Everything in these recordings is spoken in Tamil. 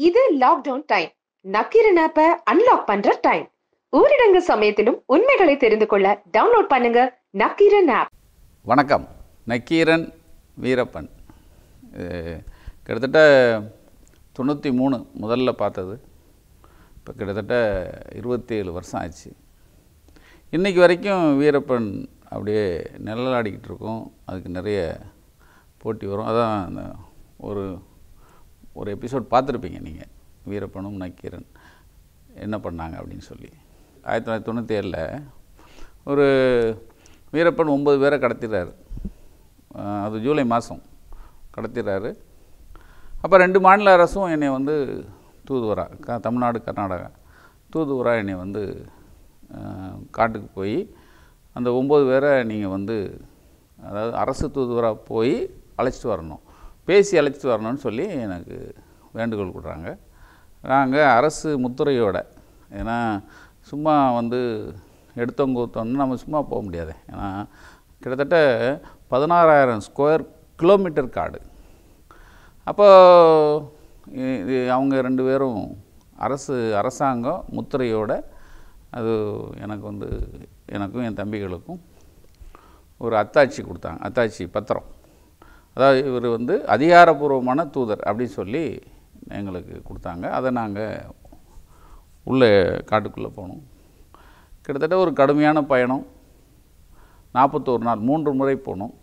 இது லாக்டவுன் டைம் நக்கீரன் ஆப்பை அன்லாக் பண்ற டைம் ஊரடங்கு சமயத்திலும் உண்மைகளை தெரிந்து கொள்ள டவுன்லோட் பண்ணுங்க நக்கீரன் ஆப் வணக்கம் நக்கீரன் வீரப்பன் இது கிட்டத்தட்ட தொண்ணூற்றி மூணு முதல்ல பார்த்தது இப்போ கிட்டத்தட்ட இருபத்தி ஏழு வருஷம் ஆச்சு இன்றைக்கி வரைக்கும் வீரப்பன் அப்படியே நிழலாடிக்கிட்டு இருக்கோம் அதுக்கு நிறைய போட்டி வரும் அதான் அந்த ஒரு ஒரு எபிசோட் பார்த்துருப்பீங்க நீங்கள் வீரப்பனும் நக்கீரன் என்ன பண்ணாங்க அப்படின்னு சொல்லி ஆயிரத்தி தொள்ளாயிரத்தி தொண்ணூற்றி ஏழில் ஒரு வீரப்பன் ஒம்பது பேரை கடத்திடுறாரு அஹ் அது ஜூலை மாதம் கடத்திடுறாரு அப்போ ரெண்டு மாநில அரசும் என்னை வந்து தூதுவரா க தமிழ்நாடு கர்நாடகா தூதுவரா என்னை வந்து அஹ், காட்டுக்கு போய் அந்த ஒம்பது பேரை நீங்கள் வந்து அதாவது அரசு தூதுவராக போய் அழைச்சிட்டு வரணும் பேசி அழைச்சிட்டு வரணும்னு சொல்லி எனக்கு வேண்டுகோள் கொடுறாங்க நாங்கள் அரசு முத்துரையோட ஏன்னா சும்மா வந்து எடுத்தவங்க ஊற்றோன்னு நம்ம சும்மா போக முடியாது ஏன்னா கிட்டத்தட்ட பதினாறாயிரம் ஸ்கொயர் கிலோமீட்டர் காடு அப்போ இ- இது அவங்க ரெண்டு பேரும் அரசு அரசாங்கம் முத்திரையோட அது எனக்கு வந்து எனக்கும் என் தம்பிகளுக்கும் ஒரு அத்தாட்சி கொடுத்தாங்க அத்தாட்சி பத்திரம் அதாவது இவர் வந்து அதிகாரப்பூர்வமான தூதர் அப்படின்னு சொல்லி எங்களுக்கு கொடுத்தாங்க அதை நாங்கள் உள்ளே காட்டுக்குள்ளே போனோம் கிட்டத்தட்ட ஒரு கடுமையான பயணம் நாற்பத்தோரு நாள் மூன்று முறை போனோம்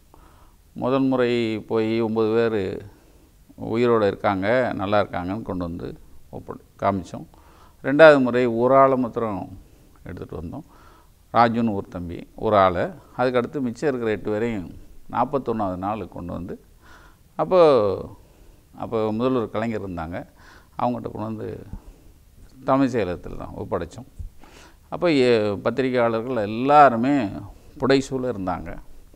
முதல் முறை போய் ஒம்பது பேர் உயிரோடு இருக்காங்க நல்லா இருக்காங்கன்னு கொண்டு வந்து ஒப்படை காமிச்சோம் ரெண்டாவது முறை ஒரு ஆளை மாத்திரம் எடுத்துகிட்டு வந்தோம் ராஜுன்னு ஒரு தம்பி ஒரு ஆளை அதுக்கடுத்து மிச்சம் இருக்கிற எட்டு பேரையும் நாற்பத்தொன்னாவது நாள் கொண்டு வந்து அப்போ அப்போ முதல்வர் கலைஞர் இருந்தாங்க அவங்ககிட்ட கொண்டு வந்து தலைமைச் செயலகத்தில் தான் ஒப்படைச்சோம் அப்போ எ- பத்திரிகையாளர்கள் எல்லாருமே புடைசூழ இருந்தாங்க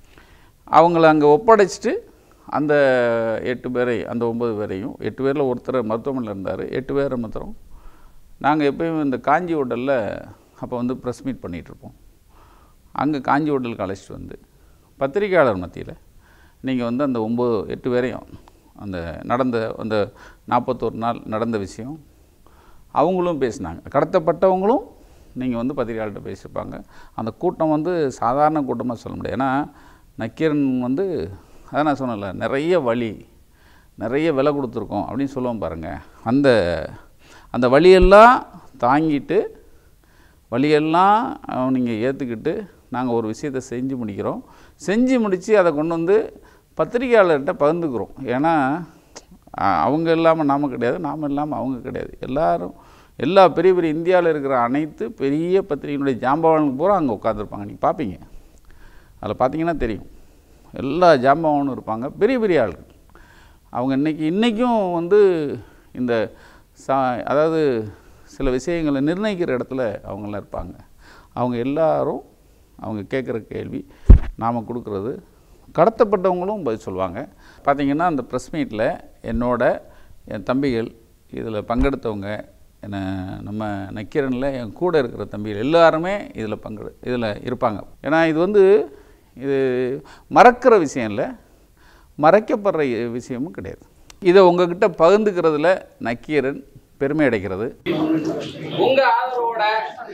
அவங்கள அங்கே ஒப்படைச்சிட்டு அந்த எட்டு பேரை அந்த ஒம்பது பேரையும் எட்டு பேரில் ஒருத்தர் மருத்துவமனையில் இருந்தார் எட்டு பேரை மாத்திரம் நாங்கள் எப்பயும் இந்த காஞ்சி ஹோட்டலில் அப்போ வந்து ப்ரெஸ் மீட் பண்ணிகிட்ருப்போம் அங்கே காஞ்சி ஹோட்டலுக்கு அழைச்சிட்டு வந்து பத்திரிகையாளர் மத்தியில் நீங்கள் வந்து அந்த ஒம்பது எட்டு பேரையும் அந்த நடந்த அந்த நாற்பத்தோரு நாள் நடந்த விஷயம் அவங்களும் பேசினாங்க கடத்தப்பட்டவங்களும் நீங்கள் வந்து பத்திரிகையாளர்கிட்ட பேசியிருப்பாங்க அந்த கூட்டம் வந்து சாதாரண கூட்டமாக சொல்ல முடியாது ஏன்னா நக்கீரன் வந்து அதான் நான் சொன்னேன்ல நிறைய வழி நிறைய விலை கொடுத்துருக்கோம் அப்படின்னு சொல்லுவோம் பாருங்கள் அந்த அந்த வழியெல்லாம் தாங்கிட்டு வழியெல்லாம் நீங்கள் ஏற்றுக்கிட்டு நாங்கள் ஒரு விஷயத்தை செஞ்சு முடிக்கிறோம் செஞ்சு முடித்து அதை கொண்டு வந்து பத்திரிகையாளர்கிட்ட பகிர்ந்துக்கிறோம் ஏன்னா அஹ், அவங்க இல்லாமல் நாம கிடையாது நாம் இல்லாமல் அவங்க கிடையாது எல்லாரும் எல்லா பெரிய பெரிய இந்தியாவில் இருக்கிற அனைத்து பெரிய பத்திரிகையினுடைய ஜாம்பவானுக்கு பூரா அங்கே உட்காந்துருப்பாங்க நீங்கள் பார்ப்பீங்க அதில் பார்த்தீங்கன்னா தெரியும் எல்லா ஜாம்பவானும் இருப்பாங்க பெரிய பெரிய ஆளுகள் அவங்க இன்னைக்கு இன்றைக்கும் வந்து இந்த சா அதாவது சில விஷயங்களை நிர்ணயிக்கிற இடத்துல அவங்களாம் இருப்பாங்க அவங்க எல்லாரும் அவங்க கேட்குற கேள்வி நாம் கொடுக்குறது கடத்தப்பட்டவங்களும் பதில் சொல்லுவாங்க பார்த்தீங்கன்னா அந்த ப்ரெஸ் மீட்டில் என்னோட என் தம்பிகள் இதில் பங்கெடுத்தவங்க என்ன நம்ம நக்கீரனில் என் கூட இருக்கிற தம்பிகள் எல்லாருமே இதில் பங்கெடு இதில் இருப்பாங்க ஏன்னா இது வந்து இது மறக்கிற விஷயம் இல்லை மறைக்கப்படுற இ- விஷயமும் கிடையாது இதை உங்ககிட்ட பகிர்ந்துக்கிறதுல நக்கீரன் பெருமை அடைகிறது உங்க ஆதரவோட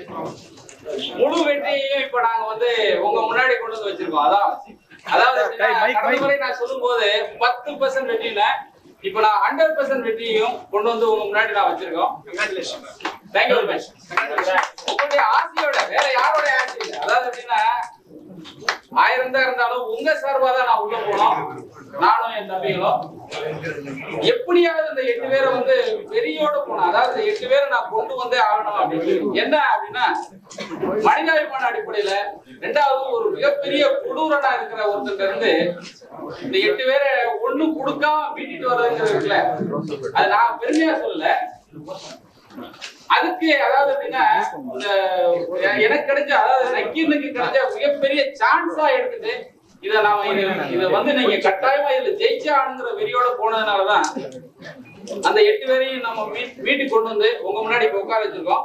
முழு வெற்றியையும் இப்ப நாங்க வந்து உங்க முன்னாடி கொண்டு வந்து வச்சிருக்கோம் அதான் அதாவது எப்படின்னா, கடந்த முறை நான் சொல்லும்போது பத்து பர்சன்ட் வெற்றியில இப்ப நான் ஹண்ட்ரட் பர்சன்ட் வெற்றியையும் கொண்டு வந்து உங்க முன்னாடி நான் வச்சிருக்கோம் தேங்க்யூ வெரி மச் உங்களுடைய ஆசையோட வேற யாரோட ஆசை இல்லை அதாவது எப்படின்னா ஆயிரம் தான் இருந்தாலும் உங்க சார்பா தான் நான் உள்ள போனோம் நானும் என் தம்பிகளும் எப்படியாவது இந்த எட்டு பேரை வந்து வெறியோட போனோம் அதாவது இந்த எட்டு பேரை நான் கொண்டு வந்தே ஆகணும் அப்படின்னு என்ன அப்படின்னா மனிதாபிமான அடிப்படையில ரெண்டாவது ஒரு மிகப்பெரிய கொடூரனா இருக்கிற ஒருத்தர் இருந்து இந்த எட்டு பேரை ஒண்ணு கொடுக்காம மீட்டிட்டு வர்றதுங்கிறது இருக்குல்ல அது நான் பெருமையா சொல்லல அதுக்கு அதாவது எப்படின்னா இந்த எனக்கு கிடைச்ச அதாவது நக்கீரனுக்கு கிடைச்ச மிகப்பெரிய சான்ஸா எடுத்துட்டு இத நாம இது இத வந்து நீங்க கட்டாயமா இதுல ஜெயிச்சே ஆணுங்கிற வெறியோட போனதுனாலதான் அந்த எட்டு பேரையும் நம்ம மீட் வீட்டுக்கு கொண்டு வந்து உங்க முன்னாடி இப்ப உட்கார வச்சிருக்கோம்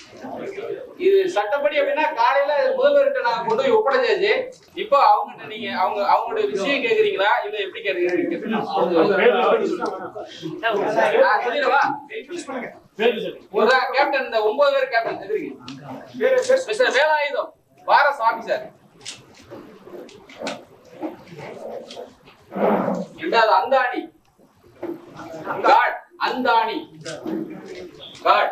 இது சட்டப்படி அப்படின்னா காலையில முதல்வர்கிட்ட நான் கொண்டு போய் ஒப்படைச்சாச்சு இப்போ அவங்ககிட்ட நீங்க அவங்க அவங்களுடைய விஷயம் கேக்குறீங்களா இல்ல எப்படி கேக்குறீங்க நான் சொல்லிடவா இவர்தான் கேப்டன் இந்த ஒன்பது பேர் கேப்டன் எதிரிங்க மிஸ்டர் வேலாயுதம் பாரஸ் ஆபீசர் இரண்டாவது அந்தாணி காட் அந்தாணி காட்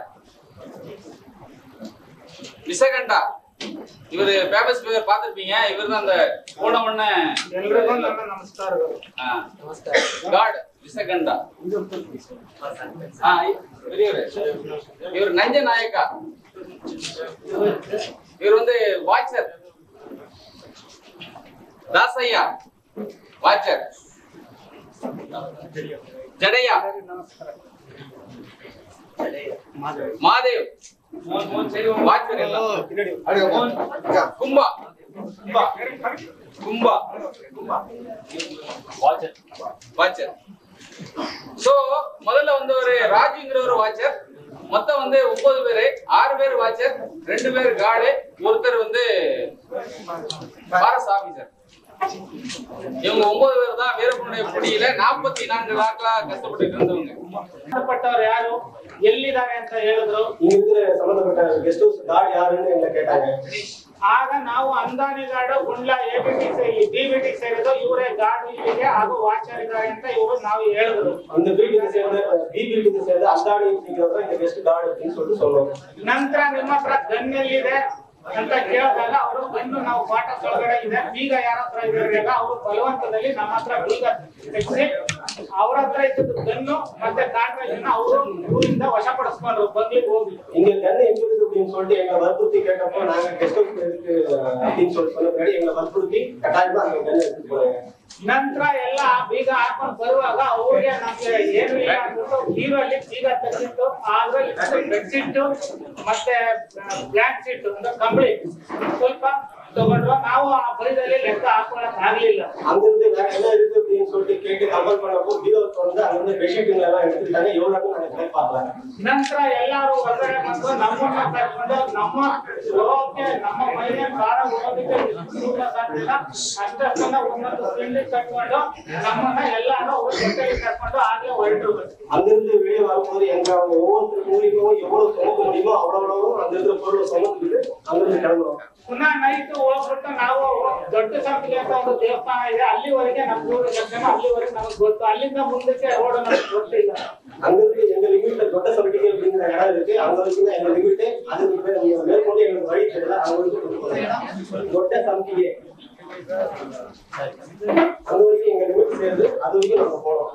விசகண்டா இவரு பேப்பர்ஸ் பேப்பர் பார்த்திருப்பீங்க இவர் தான் அந்த போன உடனே காட் விசகண்டா ஆ, பெரியவர் இவர் நஞ்ச நாயக்கா இவர் வந்து watcher Dasaiah watcher Jadaiah Madev watcher எல்லாம் கும்பா கும்பா வாட்சர் சோ முதல்ல வந்து ஒரு ராஜுங்கிற ஒரு வாட்சர் மொத்தம் வந்து ஒன்பது பேரு ஆறு பேர் வாட்சர் ரெண்டு பேர் காடு ஒருத்தர் வந்து ஃபாரஸ்ட் ஆபீசர் இவங்க ஒன்பது பேர் தான் வீரப்பனுடைய பிடியில நாற்பத்தி நான்கு நாட்களா கஷ்டப்பட்டு இருந்தவங்க ಸಂಬಂಧಪಟ್ಟವ್ರು ಯಾರು ಎಲ್ಲಿದ್ದಾರೆ ಅಂತ ಹೇಳಿದ್ರು இங்க இருக்கிற சம்பந்தப்பட்ட கெஸ்ட் ஹவுஸ் கார்டு யாருன்னு எங்களை கேட்டாங்க ಆಗ ನಾವು ಅಂದಾನಿಗಾಡು ಗುಂಡ್ಲ A B T D B T ಸೇರಿದ್ರು ಇವರೇ ಗಾರ್ಡ್ ಇಲ್ಲಿಗೆ ಹಾಗೂ ವಾಚರ್ ಇದ್ದಾರೆ ಅಂತ ಇವರು ನಾವು ಹೇಳಿದ್ರು அந்த வீட்டுக்கு சேர்ந்த பி வீட்டுக்கு சேர்ந்த அந்தாடி அப்படிங்கிறவங்க இந்த கெஸ்ட் கார்டு அப்படின்னு சொல்லிட்டு சொன்னோம் ನಂತರ ನಿಮ್ಮ ಹತ್ರ ಗನ್ ಎಲ್ಲಿದೆ ಅಂತ ಕೇಳಿದಾಗ ಅವರು ಗನ್ನು ನಾವು ಪಾಠ ಒಳಗಡೆ ಇದೆ ಬೀಗ ಯಾರ ಹತ್ರ ಇದೆ ಅವರು ಬಲವಂತದಲ್ಲಿ ನಮ್ಮ ಹತ್ರ ಬೀಗ ತೆಗೆಸಿ ಅವ್ರ ಹತ್ರ ಇದ್ದದ್ದು ಗನ್ನು ಮತ್ತೆ ಕಾಟ್ರೇಜ್ ಅವರು ಊರಿಂದ ವಶಪಡಿಸ್ಕೊಂಡ್ರು ಬಂಗ್ಲಿಗೆ ಹೋಗಿ இங்க கண்ணு எங்க இருக்கு அப்படின்னு சொல்லிட்டு எங்களை வற்புறுத்தி கேட்டப்போ நாங்க கெஸ்ட் ஹவுஸ் இருக்கு அப்படின்னு சொல்லிட்டு சொன்ன பின்னாடி எங்களை வற்புறுத்தி கட்டாயமா அந்த கண்ணு எடுத்துட்டு போனாங்க ನಂತರ ಎಲ್ಲ ಬೀಗ ಹಾಕೊಂಡು ಬರುವಾಗ ಅವ್ರಿಗೆ ನಮ್ಗೆ ಏನು ಇಲ್ಲ ಅಂದ್ಬಿಟ್ಟು ಹೀರೋಲಿ ಬೀಗ ತೆಗೆದಿತ್ತು ಆದ್ರೆ ಬೆಡ್ಶೀಟ್ ಮತ್ತೆ ಬ್ಲಾಕ್ ಶೀಟ್ ಅಂದ್ರೆ ಕಂಬಳಿ ಸ್ವಲ್ಪ ತಗೊಂಡ್ರು ನಾವು ಆ ಬರಿದಲ್ಲಿ ಲೆಕ್ಕ ಹಾಕೊಳಕ್ ಆಗ್ಲಿಲ್ಲ அங்கிருந்து வேற என்ன இருக்கு அப்படின்னு சொல்லிட்டு கேட்டு கம்பல் பண்ணப்போ பீரோ திறந்து அங்கிருந்து பெட்ஷீட்டுங்க எல்லாம் எடுத்துக்கிட்டாங்க எவ்வளவு நாங்க கணக்கு பார்க்கலாம் ನಂತರ ಎಲ್ಲಾರು ಹೊರಗಡೆ ಬಂದು ನಮ್ಮನ್ನ ಕರ್ಕೊಂಡು ನಮ್ಮ ಹೋಗಕ್ಕೆ ನಮ್ಮ ಮನೆಯ ಕಾರ ಹೋಗೋದಕ್ಕೆ ಸೂಟ ಸಾಧ್ಯ ಅಷ್ಟನ್ನ ಒಂದೊಂದು ತಿಂಡಿ ಕಟ್ಕೊಂಡು ನಮ್ಮನ್ನ ಎಲ್ಲಾರು ಅವ್ರ ಜೊತೆಗೆ ಕರ್ಕೊಂಡು ಆಗ್ಲೇ ಹೊರಟರು அங்கிருந்து வெளியே வரும்போது எங்க அவங்க ஒவ்வொருத்தர் மூலியமும் எவ்வளவு சுமக்க முடியுமோ அவ்வளவு அந்த இருக்கிற பொருளை சுமந்துட்டு அங்கிருந்து கிளம்புறோம் ಪುನಃ ನೈಟ್ ಹೋಗ್ಬಿಟ್ಟು ನಾವು ದೊಡ್ಡ ಸಂಪಿಗೆ ಅಂತ ಒಂದು ದೇವಸ್ಥಾನ ಇದೆ ಅಲ್ಲಿವರೆಗೆ ನಮ್ಮ ದೂರ ದರ್ಶನ ಅಲ್ಲಿವರೆಗೆ ನಮಗೆ ಗೊತ್ತು ಅಲ್ಲಿಂದ ಮುಂದಕ್ಕೆ ರೋಡ್ ನಮಗೆ ಗೊತ್ತಿಲ್ಲ அங்கிருந்து எங்க லிமிட்ல தொட்ட சமைக்கை அப்படிங்கிற இடம் இருக்கு அங்க வரைக்கும் தான் எங்க லிமிட் அதுக்கு மே- மேற்கொண்டு எங்களுக்கு வழி தெரியல அங்க வரைக்கும் தொட்ட சமைக்கை அங்க வரைக்கும் எங்க லிமிட் சேருது அது வரைக்கும் நம்ம போனோம்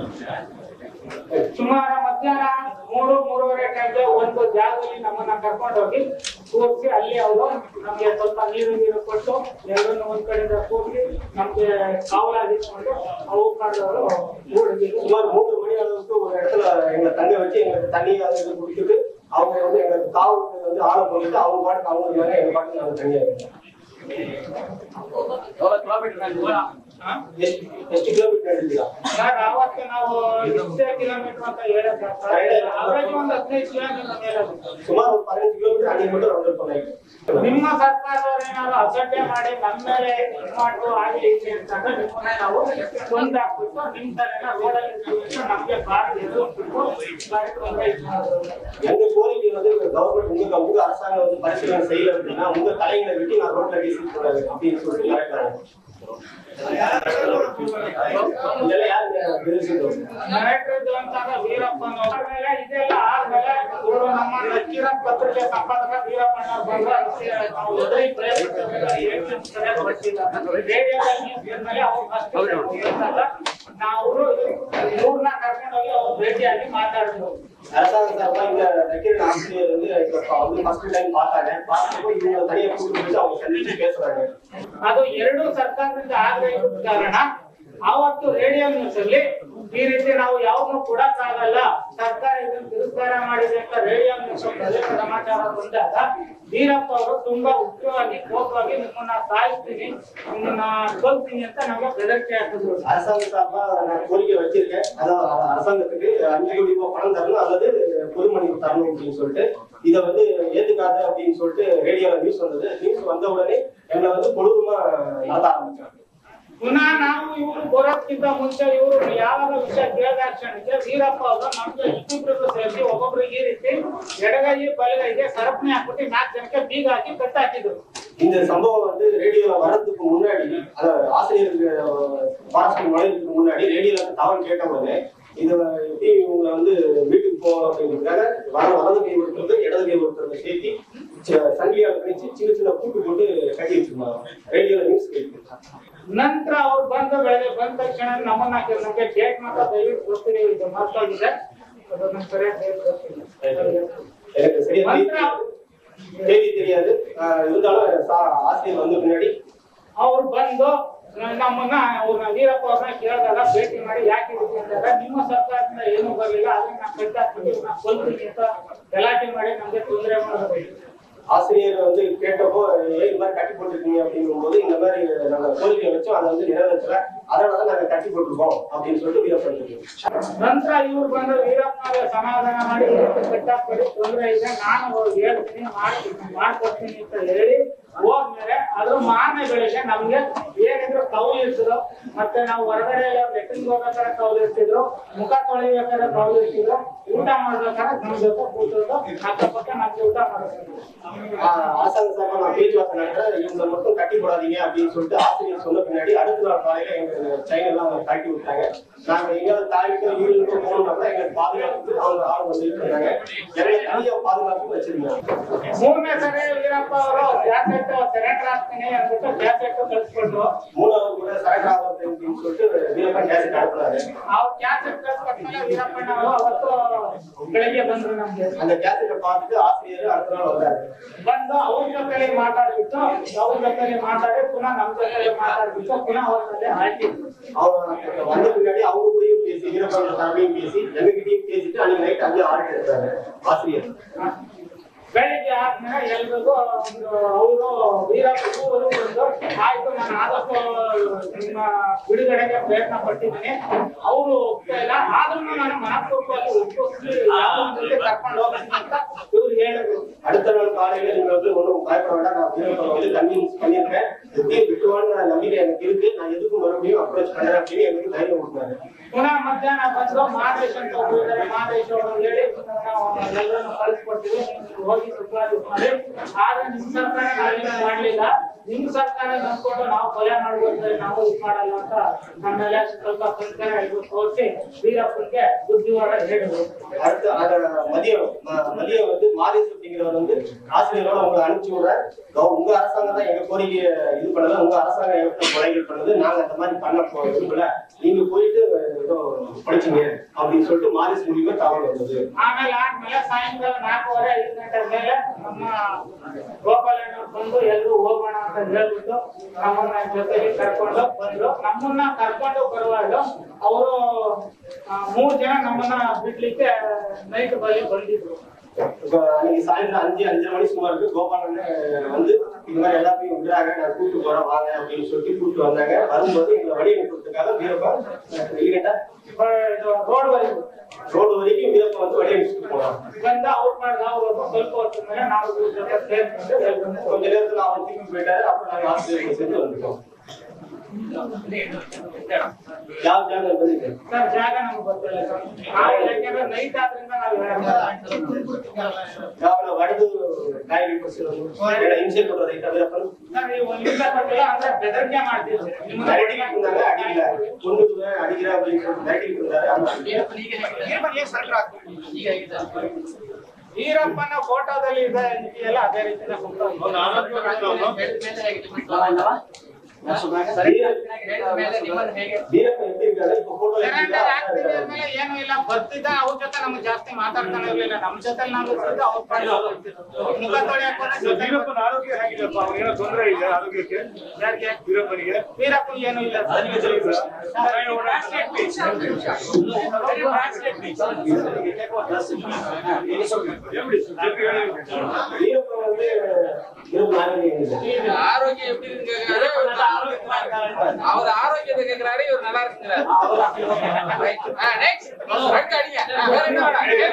ಸುಮಾರು ಮಧ್ಯಾಹ್ನ ಮೂರು ಮೂರುವರೆ ಟೈಮ್ಗೆ ಒಂದು ಜಾಗದಲ್ಲಿ ನಮ್ಮನ್ನ ಕರ್ಕೊಂಡು ಹೋಗಿ ಕೂರಿಸಿ ಅಲ್ಲಿ ಅವರು ನಮ್ಗೆ ಸ್ವಲ್ಪ ನೀರು ನೀರು ಕೊಟ್ಟು ಎರಡನ್ನು ಒಂದ್ ಕಡೆಯಿಂದ ಕೂರಿಸಿ ನಮ್ಗೆ ಕಾವಲಾಗಿಟ್ಕೊಂಡು ಅವು ಕಾಡವರು ಊರಿಗೆ சுமார் மூன்று மணி அளவுக்கு ஒரு இடத்துல எங்களை தங்க வச்சு எங்களுக்கு தண்ணி அது இது குடிச்சிட்டு அவங்க வந்து எங்களுக்கு காவலுக்கு வந்து ஆளை போட்டுட்டு அவங்க பாட்டுக்கு அவங்க இருந்தாங்க எங்க பாட்டுக்கு நாங்க தனியா இருக்கோம் எவ்வளவு கிலோமீட்டர் ಎಷ್ಟು ಎಷ್ಟು ಕಿಲೋಮೀಟರ್ ನಡೆದಿಲ್ಲ ಸರ್ ಅವತ್ತು ನಾವು ಇಷ್ಟೇ ಕಿಲೋಮೀಟರ್ ಅಂತ ಹೇಳಕ್ ಅವರೇಜ್ ಒಂದು ಹದಿನೈದು ಕಿಲೋಮೀಟರ್ ಮೇಲೆ ಆಗುತ್ತೆ. ಸುಮಾರು ಒಂದು ಪದಿನೈದು ಕಿಲೋಮೀಟರ್ ಅಲ್ಲಿಗೆ மட்டும் ರೌಂಡ್ ಅಪ್ ಆಗಿದೆ ನಿಮ್ಮ ಸರ್ಕಾರದವ್ರು ಏನಾದ್ರು ಅಸಡ್ಡೆ ಮಾಡಿ ನಮ್ಮ ಮೇಲೆ ಇದು ಮಾಡ್ತು ಆಗಲಿ ಇಲ್ಲಿ ಅಂತಂದ್ರೆ ನಿಮ್ಮನ್ನ ನಾವು ಕೊಂದು ಹಾಕ್ಬಿಟ್ಟು ನಿಮ್ ತಲೆನ ರೋಡಲ್ಲಿ ನಿಲ್ಲಿಸ್ಬಿಟ್ಟು ನಮ್ಗೆ ಕಾರ್ ಎದುರಿಸ್ಬಿಟ್ಟು ಗಾಡಿ ತೊಂದ್ರೆ ಇದು ಮಾಡೋದು. எங்க கோரிக்கை வந்து கவர்மெண்ட் உங்க உங்க அரசாங்கம் வந்து பரிசீலனை செய்யல அப்படின்னா உங்க தலைங்களை வெட்டி நான் ரோட்ல வீசி கூடாது அப்படின்னு சொல்லிட்டு மிரட்டுறாங்க. இதெல்லாம் யாருங்க விருதுகள்? ಮಿಲಿಟರಿದು ಅಂತಾಗ ವೀರಪ್ಪನ ಆಮೇಲೆ ಇದೆಲ್ಲ ಆದ್ಮೇಲೆ ಇವರು ನಮ್ಮ ನಕ್ಕೀರ ಪತ್ರಿಕೆ ಸಂಪಾದಕ ವೀರಪ್ಪಣ್ಣ ಬಂದ್ರು ಅದಕ್ಕೆ ನಾವು ಎದುರಿ ಪ್ರಯತ್ನ ಏನ್ ಸರಿಯಾಗಿ ಗೊತ್ತಿಲ್ಲ ರೇಡಿಯೋದಲ್ಲಿ ಇದ್ಮೇಲೆ ಅವ್ರು first ಹೇಳ್ದಾಗ ನಾವು ಇವ್ರನ್ನ ಕರ್ಕೊಂಡೋಗಿ ಅವ್ರು ಭೇಟಿಯಾಗಿ ಮಾತಾಡಿದ್ರು அரசாங்க சார்பா இந்த நக்கீரன் ஆசிரியர் வந்து இப்ப வந்து ஃபர்ஸ்ட் டைம் பார்த்தாங்க பார்த்தப்போ இவங்க தனியா கூப்பிட்டு போயிட்டு அவங்க சந்திச்சு பேசுறாங்க ಅದು ಎರಡು ಸರ್ಕಾರದಿಂದ ಆಗದ ಕಾರಣ ಆವತ್ತು ರೇಡಿಯೋ ನ್ಯೂಸ್ ಅಲ್ಲಿ ಈ ರೀತಿ ನಾವು ಯಾವನ್ನೂ ಕೊಡಕ್ಕಾಗಲ್ಲ ಸರ್ಕಾರ ಇದನ್ನು ತಿರಸ್ಕಾರ ಮಾಡಿದೆ ಅಂತ ರೇಡಿಯೋ ನ್ಯೂಸ್ ಪ್ರದೇಶ ಸಮಾಚಾರ ಬಂದಾಗ ವೀರಪ್ಪ ಅವರು ತುಂಬಾ ಉಗ್ರವಾಗಿ ಕೋಪವಾಗಿ ನಿಮ್ಮನ್ನ ಸಾಯಿಸ್ತೀನಿ ನಿಮ್ಮನ್ನ ಕೊಲ್ತೀನಿ ಅಂತ ನಮಗೆ ಬೆದರಿಕೆ ಹಾಕಿದ್ರು அரசாங்க சார்பா நான் கோரிக்கை வச்சிருக்கேன் அதாவது அரசாங்கத்துக்கு அஞ்சு கோடி ரூபாய் பணம் தரணும் அல்லது பொது மன்னிப்பு தரணும் அப்படின்னு சொல்லிட்டு இதை வந்து ஏத்துக்காத அப்படின்னு சொல்லிட்டு ரேடியோல நியூஸ் வந்தது நியூஸ் வந்த உடனே எங்களை வந்து கொடூரமா நடத்த ஆரம்பிச்சாங்க ಪುನಃ ನಾವು ಇವರು ಬರೋದ್ಕಿಂತ ಮುಂಚೆ ಇವರು ಯಾವಾಗ ವಿಷಯ ಕೇಳಿದ ಕ್ಷಣಕ್ಕೆ ವೀರಪ್ಪ ಅವರು ನಮ್ಗೆ ಇಬ್ಬಿಬ್ರು ಸೇರಿಸಿ ಒಬ್ಬೊಬ್ರು ಬಲಗೈ ಬಲಗೈಗೆ ಸರಪಣಿ ಹಾಕ್ಬಿಟ್ಟು ನಾಲ್ಕು ಜನಕ್ಕೆ ಬೀಗ ಹಾಕಿ ಕಟ್ಟಾಕಿದ್ರು இந்த சம்பவம் வந்து ரேடியோ வர்றதுக்கு முன்னாடி அதாவது ஆசிரியருக்கு பாராசல் நுழைறதுக்கு முன்னாடி ரேடியோல இருந்து தகவல் கேட்ட உடனே இத எப்படி இவங்களை வந்து வீட்டுக்கு போகணும் அப்படிங்கிறதுக்காக வர வலது கை ஒருத்தருக்கு இடது கை ஒருத்தருக்கு சேர்த்து சி- சங்கிலியால கழிச்சு சின்ன சின்ன கூட்டு போட்டு கட்டி வச்சிருந்தாங்க ரேடியோல நியூஸ் கேட்டு ನಂತರ ಅವ್ರು ಬಂದ ಬೆಳಗ್ಗೆ ಬಂದ ತಕ್ಷಣ ನಮ್ಮನ್ನ ಹಾಕಿದ್ರು. ನಮ್ಗೆ ಡೇಟ್ ಮಾತ್ರ ದಯವಿಟ್ಟು ಗೊತ್ತಿದೆ ಇದು ಮರ್ತೋಗಿದೆ ಅದು ನಂಗೆ ಸರಿಯಾಗಿ date ಗೊತ್ತಿಲ್ಲ. எனக்கு சரியா ನಂತರ தேதி- தேதி தெரியாது ஆஹ் இருந்தாலும் சா- ஆசிரியர் வந்த பின்னாடி ಅವ್ರು ಬಂದು ನಮ್ಮನ್ನ ಅವ್ರನ್ನ ವೀರಪ್ಪ ಅವ್ರನ್ನ ಕೇಳಿದಾಗ ಭೇಟಿ ಮಾಡಿ ಯಾಕೆ ಇದಕ್ಕೆ ಅಂದಾಗ ನಿಮ್ಮ ಸರ್ಕಾರದಿಂದ ಏನು ಬರಲಿಲ್ಲ ಅದನ್ನ ನಾವು ಕಟ್ಟಾಕ್ಬಿಟ್ಟು ನಾವು ಕೊಲ್ತೀನಿ ಅಂತ ಗಲಾಟೆ ಮಾಡಿ ನಮ್ಗೆ ತೊಂದರೆ ಮಾಡೋದು ஆசிரியர் வந்து கேட்டப்போ ஏன் இந்த மாதிரி கட்டி போட்டிருக்கீங்க அப்படிங்கும் போது இந்த மாதிரி நாங்க கோரிக்கை வச்சோம் அதை வந்து நிறைவேற்றல அதனாலதான் நாங்க கட்டி போட்டிருக்கோம் அப்படின்னு சொல்லிட்டு வீரப்பன் ನಂತರ ಇವ್ರು ಬಂದು ವೀರಪ್ಪನ ಸಮಾಧಾನ ಮಾಡಿ ಇದಕ್ಕೆ ಕಟ್ಟಾಕ್ಬಿಟ್ಟು ತೊಂದರೆ ಇದೆ ನಾನು ಅವ್ರಿಗೆ ಹೇಳ್ತೀನಿ ಮಾಡಿ ಮಾಡ್ಕೊಡ್ತೀನಿ ಅಂತ ಹೇಳಿ ಹೋದ್ಮೇಲೆ ಅದ್ರ ಮಾರನೇ ಬೆಳಿಗ್ಗೆ ನಮ್ಗೆ ಏನಿದ್ರು ಕೌಲು ಇರ್ತಿದ್ರು ಮತ್ತೆ ನಾವು ಹೊರಗಡೆ ಲೆಟ್ರಿನ್ ಹೋಗ್ಬೇಕಾದ್ರೆ ಕೌಲು ಇರ್ತಿದ್ರು ಮುಖ ತೊಳಿಬೇಕಾದ್ರೆ ಕೌಲು ಇರ್ತಿದ್ರು ಊಟ ಮಾಡ್ಬೇಕಾದ್ರೆ ನಮ್ ಜೊತೆ ಕೂತಿದ್ರು ಅಕ್ಕಪಕ್ಕ ನಮ್ಗೆ ಊಟ ಮಾಡಿದ್ರು ஆஹ் அரசாங்க சார்பா நான் பேச்சுவார்த்தை நடத்துறேன் இவங்களை மட்டும் கட்டி போடாதீங்க அப்படின்னு சொல்லிட்டு ஆசிரியர் சொன்ன பின்னாடி அடுத்த நாள் காலையில எங்க செயின் எல்லாம் அவங்க கட்டி விட்டாங்க நாங்க எங்கேயாவது தாய்க்கோ யூரினுக்கோ போகணும்னா எங்களுக்கு பாதுகாப்புக்கு அவங்க ஆள் வந்துட்டு இருந்தாங்க எனக்கு தனியா பாதுகாப்பு வச்சிருந்தாங்க ಮೂರನೇ ಸರಿ ವೀರಪ್ಪ ಅವರು ಜಾಕೆಟ್ ಸೆರೆಂಡರ್ ಆಗ್ತೀನಿ ಅಂದ್ಬಿಟ್ಟು ಜಾಕೆಟ್ ಕಳ್ಸ್ಕೊಟ್ರು மூணாவது கூட சரக்கு ஆகும் அப்படின்னு சொல்லிட்டு வீரப்பன் கேசட் அனுப்புனாரு ಅವ್ರು ಜಾಕೆಟ್ ಕಳ್ಸ್ಕೊಟ್ಮೇಲೆ ವೀರಪ್ಪಣ್ಣ ಅವರು ಅವತ್ತು ಬೆಳಿಗ್ಗೆ ಬಂದ್ರು ನಮ್ಗೆ அந்த கேசட்டை பார்த்துட்டு ஆசிரியர் அடுத்த நாள் வந்தாரு ಬಂದು ಅವ್ರ ಜೊತೆಲಿ ಮಾತಾಡ್ಬಿಟ್ಟು ಅವ್ರ ಜೊತೆಲಿ ಮಾತಾಡಿ ಪುನಃ ನಮ್ ಜೊತೆಲಿ ಮಾತಾಡ್ಬಿಟ್ಟು ಪುನಃ ಅವ್ರ ಜೊತೆ ಹಾಕಿದ್ರು அவங்க வந்த பின்னாடி அவங்க கூடயும் பேசி வீரப்பன் சார்பையும் பேசி எங்ககிட்டயும் பேசிட்டு அன்னைக்கு நைட் அங்கே ஆர்டர் எடுத்தாரு ஆசிரியர் ಬೆಳಿಗ್ಗೆ ಆದ್ಮೇಲೆ ಎಲ್ರಿಗೂ ಒಂದು ಅವರು ವೀರಪ್ಪ ಊರು ಬಂದು ಆಯ್ತು ನಾನು ಆದಷ್ಟು ನಿಮ್ಮ ಬಿಡುಗಡೆಗೆ ಪ್ರಯತ್ನ ಪಟ್ಟಿದ್ದೀನಿ ಅವರು ಒಪ್ತಾ ಇಲ್ಲ ಆದ್ರೂ ನಾನು ಮನಪೂರ್ವಕವಾಗಿ ಒಪ್ಪಿಸಿ ಯಾವುದೋ ಒಂದ್ ಜೊತೆ ಕರ್ಕೊಂಡು ಹೋಗ್ತೀನಿ ಅಂತ ಇವ್ರು ಹೇಳಿದ್ರು அடுத்த நாள் காலையில நீங்க வந்து ஒண்ணும் பயப்பட வேண்டாம் நான் வீரப்பன் வந்து கன்வின்ஸ் பண்ணிருக்கேன் எப்படியும் விட்டுவான்னு நம்பிக்கை எனக்கு இருக்கு நான் எதுக்கும் மறுபடியும் அப்ரோச் பண்றேன் அப்படின்னு எனக்கு தைரியம் கொடுத்தாரு ಪುನಃ ಮಧ್ಯಾಹ್ನ ಬಂದು ಮಹದೇಶ್ ಅಂತ ಒಬ್ರು ಇದ್ದಾರೆ ಮಹದೇಶ್ ಅವರು ಹೇಳಿ ನಾವು ಎಲ್ಲರನ್ನು ಕಳಿಸ್ಕೊಡ್ತೀವಿ ನೀವು ಹೋಗಿ ಸುಖವಾಗಿ ಮಾಡಿ ಆದ್ರೆ ನಿಮ್ ಸರ್ಕಾರ ನಾವೇನು ಮಾಡ್ಲಿಲ್ಲ ನಿಮ್ ಸರ್ಕಾರ ನಂಬ್ಕೊಂಡು ನಾವು ಕೊಲೆ ಮಾಡ್ಬೇಕು ನಾವು ಇದು ಮಾಡಲ್ಲ ಅಂತ ನಮ್ಮ ಮೇಲೆ ಸ್ವಲ್ಪ ಸಂಸ್ಕಾರ ಇದು ತೋರಿಸಿ ವೀರಪ್ಪನ್ಗೆ ಬುದ್ಧಿವಾದ ಹೇಳಿದ್ರು அடுத்து அத மதியம் ம- மதியம் வந்து மாதேஷ் அப்படிங்கிறவர் வந்து ஆசிரியரோட உங்களை அனுப்பிச்சு விடுறேன் கவ- உங்க அரசாங்கம் தான் எங்க கோரிக்கையை இது பண்ணல உங்க அரசாங்கம் எங்க கொலைகள் பண்ணுது நாங்க அந்த மாதிரி பண்ண போ விரும்பல நீங்க போயிட்டு ஏதோ படிச்சீங்க அப்படின்னு சொல்லிட்டு மாதேஷ் மூலியமா தகவல் வந்தது ಆಮೇಲೆ ಆದ್ಮೇಲೆ ಸಾಯಂಕಾಲ ನಾಲ್ಕೂವರೆ ಐದು ಗಂಟೆ ಮೇಲೆ ನಮ್ಮ ಗೋಪಾಲಣ್ಣವ್ರು ಬಂದು ಎಲ್ರು ಹೋಗೋಣ ಅಂತ ಹೇಳ್ಬಿಟ್ಟು ನಮ್ಮನ್ನ ಜೊತೆಗೆ ಕರ್ಕೊಂಡು ಬಂದ್ರು ನಮ್ಮನ್ನ ಕರ್ಕೊಂಡು ಬರುವಾಗ ಅವರು ಮೂರ್ ಜನ ನಮ್ಮನ್ನ ಬಿಡ್ಲಿಕ್ಕೆ ನೈಟ್ ಬಳಿ ಬಂದಿದ್ರು இப்ப அன்னைக்கு சாயந்தரம் அஞ்சு அஞ்சரை மணி சுமாருக்கு கோபாலன் வந்து இந்த மாதிரி எல்லாத்தையும் விடுறாங்க நான் கூப்பிட்டு போறேன் வாங்க அப்படின்னு சொல்லிட்டு கூப்பிட்டு வந்தாங்க வரும்போது எங்களை வழி அனுப்புறதுக்காக வீரப்பா இல்லைங்கட்டா ಬ- ಇದು ರೋಡ್ ವರೆಗೂ ரோடு வரைக்கும் வீரப்பா வந்து வழி அனுப்பிச்சுட்டு போனான் ಬಂದ ಅವ್ರ ಮಾಡಿದ ಅವರು ಸ್ವಲ್ಪ ಹೊತ್ತು ಮೇಲೆ ನಾವು ಇವ್ರ ಜೊತೆ ಸೇರ್ಕೊಂಡು ಎಲ್ರನ್ನೂ கொஞ்ச நேரத்துல அவன் திரும்பி போயிட்டாரு அப்புறம் நாங்க ஆசிரியர்கள் சேர்ந்து வந்துட்டோம் ಯಾವ ಜಾಗ ಬಂದಿದೆ ಸರ್ ಜಾಗ ನಮ್ಗೆ ಗೊತ್ತಿಲ್ಲ ಸರ್ ನಾವು ಯಾಕೆಂದ್ರೆ ನೈಟ್ ಆದ್ರಿಂದ ನಾವು ಹೇಳಲ್ಲ. ಯಾವ ವಡದು ಗಾಯ ಕೊಡಿಸಿರೋದು ಹಿಂಸೆ ಕೊಡೋದು ಐತ ವೀರಪ್ಪನ್ ಸರ್ ನೀವು ಒಂದಿಲ್ಲ ಕೊಟ್ಟಿಲ್ಲ ಅಂದ್ರೆ ಬೆದರಿಕೆ ಮಾಡ್ತಿದ್ರು ನಿಮ್ಮನ್ನ மிரட்டி இருந்தாங்க அடிக்கல கொண்டு அடிக்கிற அப்படின்னு சொல்லிட்டு மிரட்டி இருந்தாரு ஆனா ವೀರಪ್ಪನ ಫೋಟೋದಲ್ಲಿ ಇದೆ ಇದೆಯಲ್ಲ ಅದೇ ರೀತಿ வீரப்பன் எப்படி இருக்காரு இப்ப போட்டோ ಮೇಲೆ ಏನು ಇಲ್ಲ ಬರ್ತಿದ್ದ ಅವ್ರ ಜೊತೆ ನಮ್ಗೆ ಜಾಸ್ತಿ ಮಾತಾಡ್ತಾನೆ ಇರ್ಲಿಲ್ಲ ನಮ್ ಜೊತೆ ನಾವು ಇರ್ತಿದ್ದೆ ಅವ್ರ ಪಾಡಿಗೆ ಅವ್ರು ಇರ್ತಿದ್ರು. ಮುಖ ತೊಳೆಯಕ್ಕೆ ಜೊತೆ ವೀರಪ್ಪನ ಆರೋಗ್ಯ ಹೇಗಿದೆಪ್ಪ ಅವನಿಗೇನೋ ತೊಂದರೆ ಇದೆ ಆರೋಗ್ಯಕ್ಕೆ ಯಾರಿಗೆ? ವೀರಪ್ಪನಿಗೆ ವೀರಪ್ಪನ್ ಏನು ಇಲ್ಲ வீரப்பன் வந்து இருபது நாளைக்கு ஆரோக்கியம் எப்படி இருக்குன்னு கேக்குறாரு அவர் ஆரோக்கியத்தை கேக்குறாரு இவர் நல்லா இருக்குங்கிறாரு Right. ஆ, next. அடுத்து அடிங்க. ஆ, வேற என்ன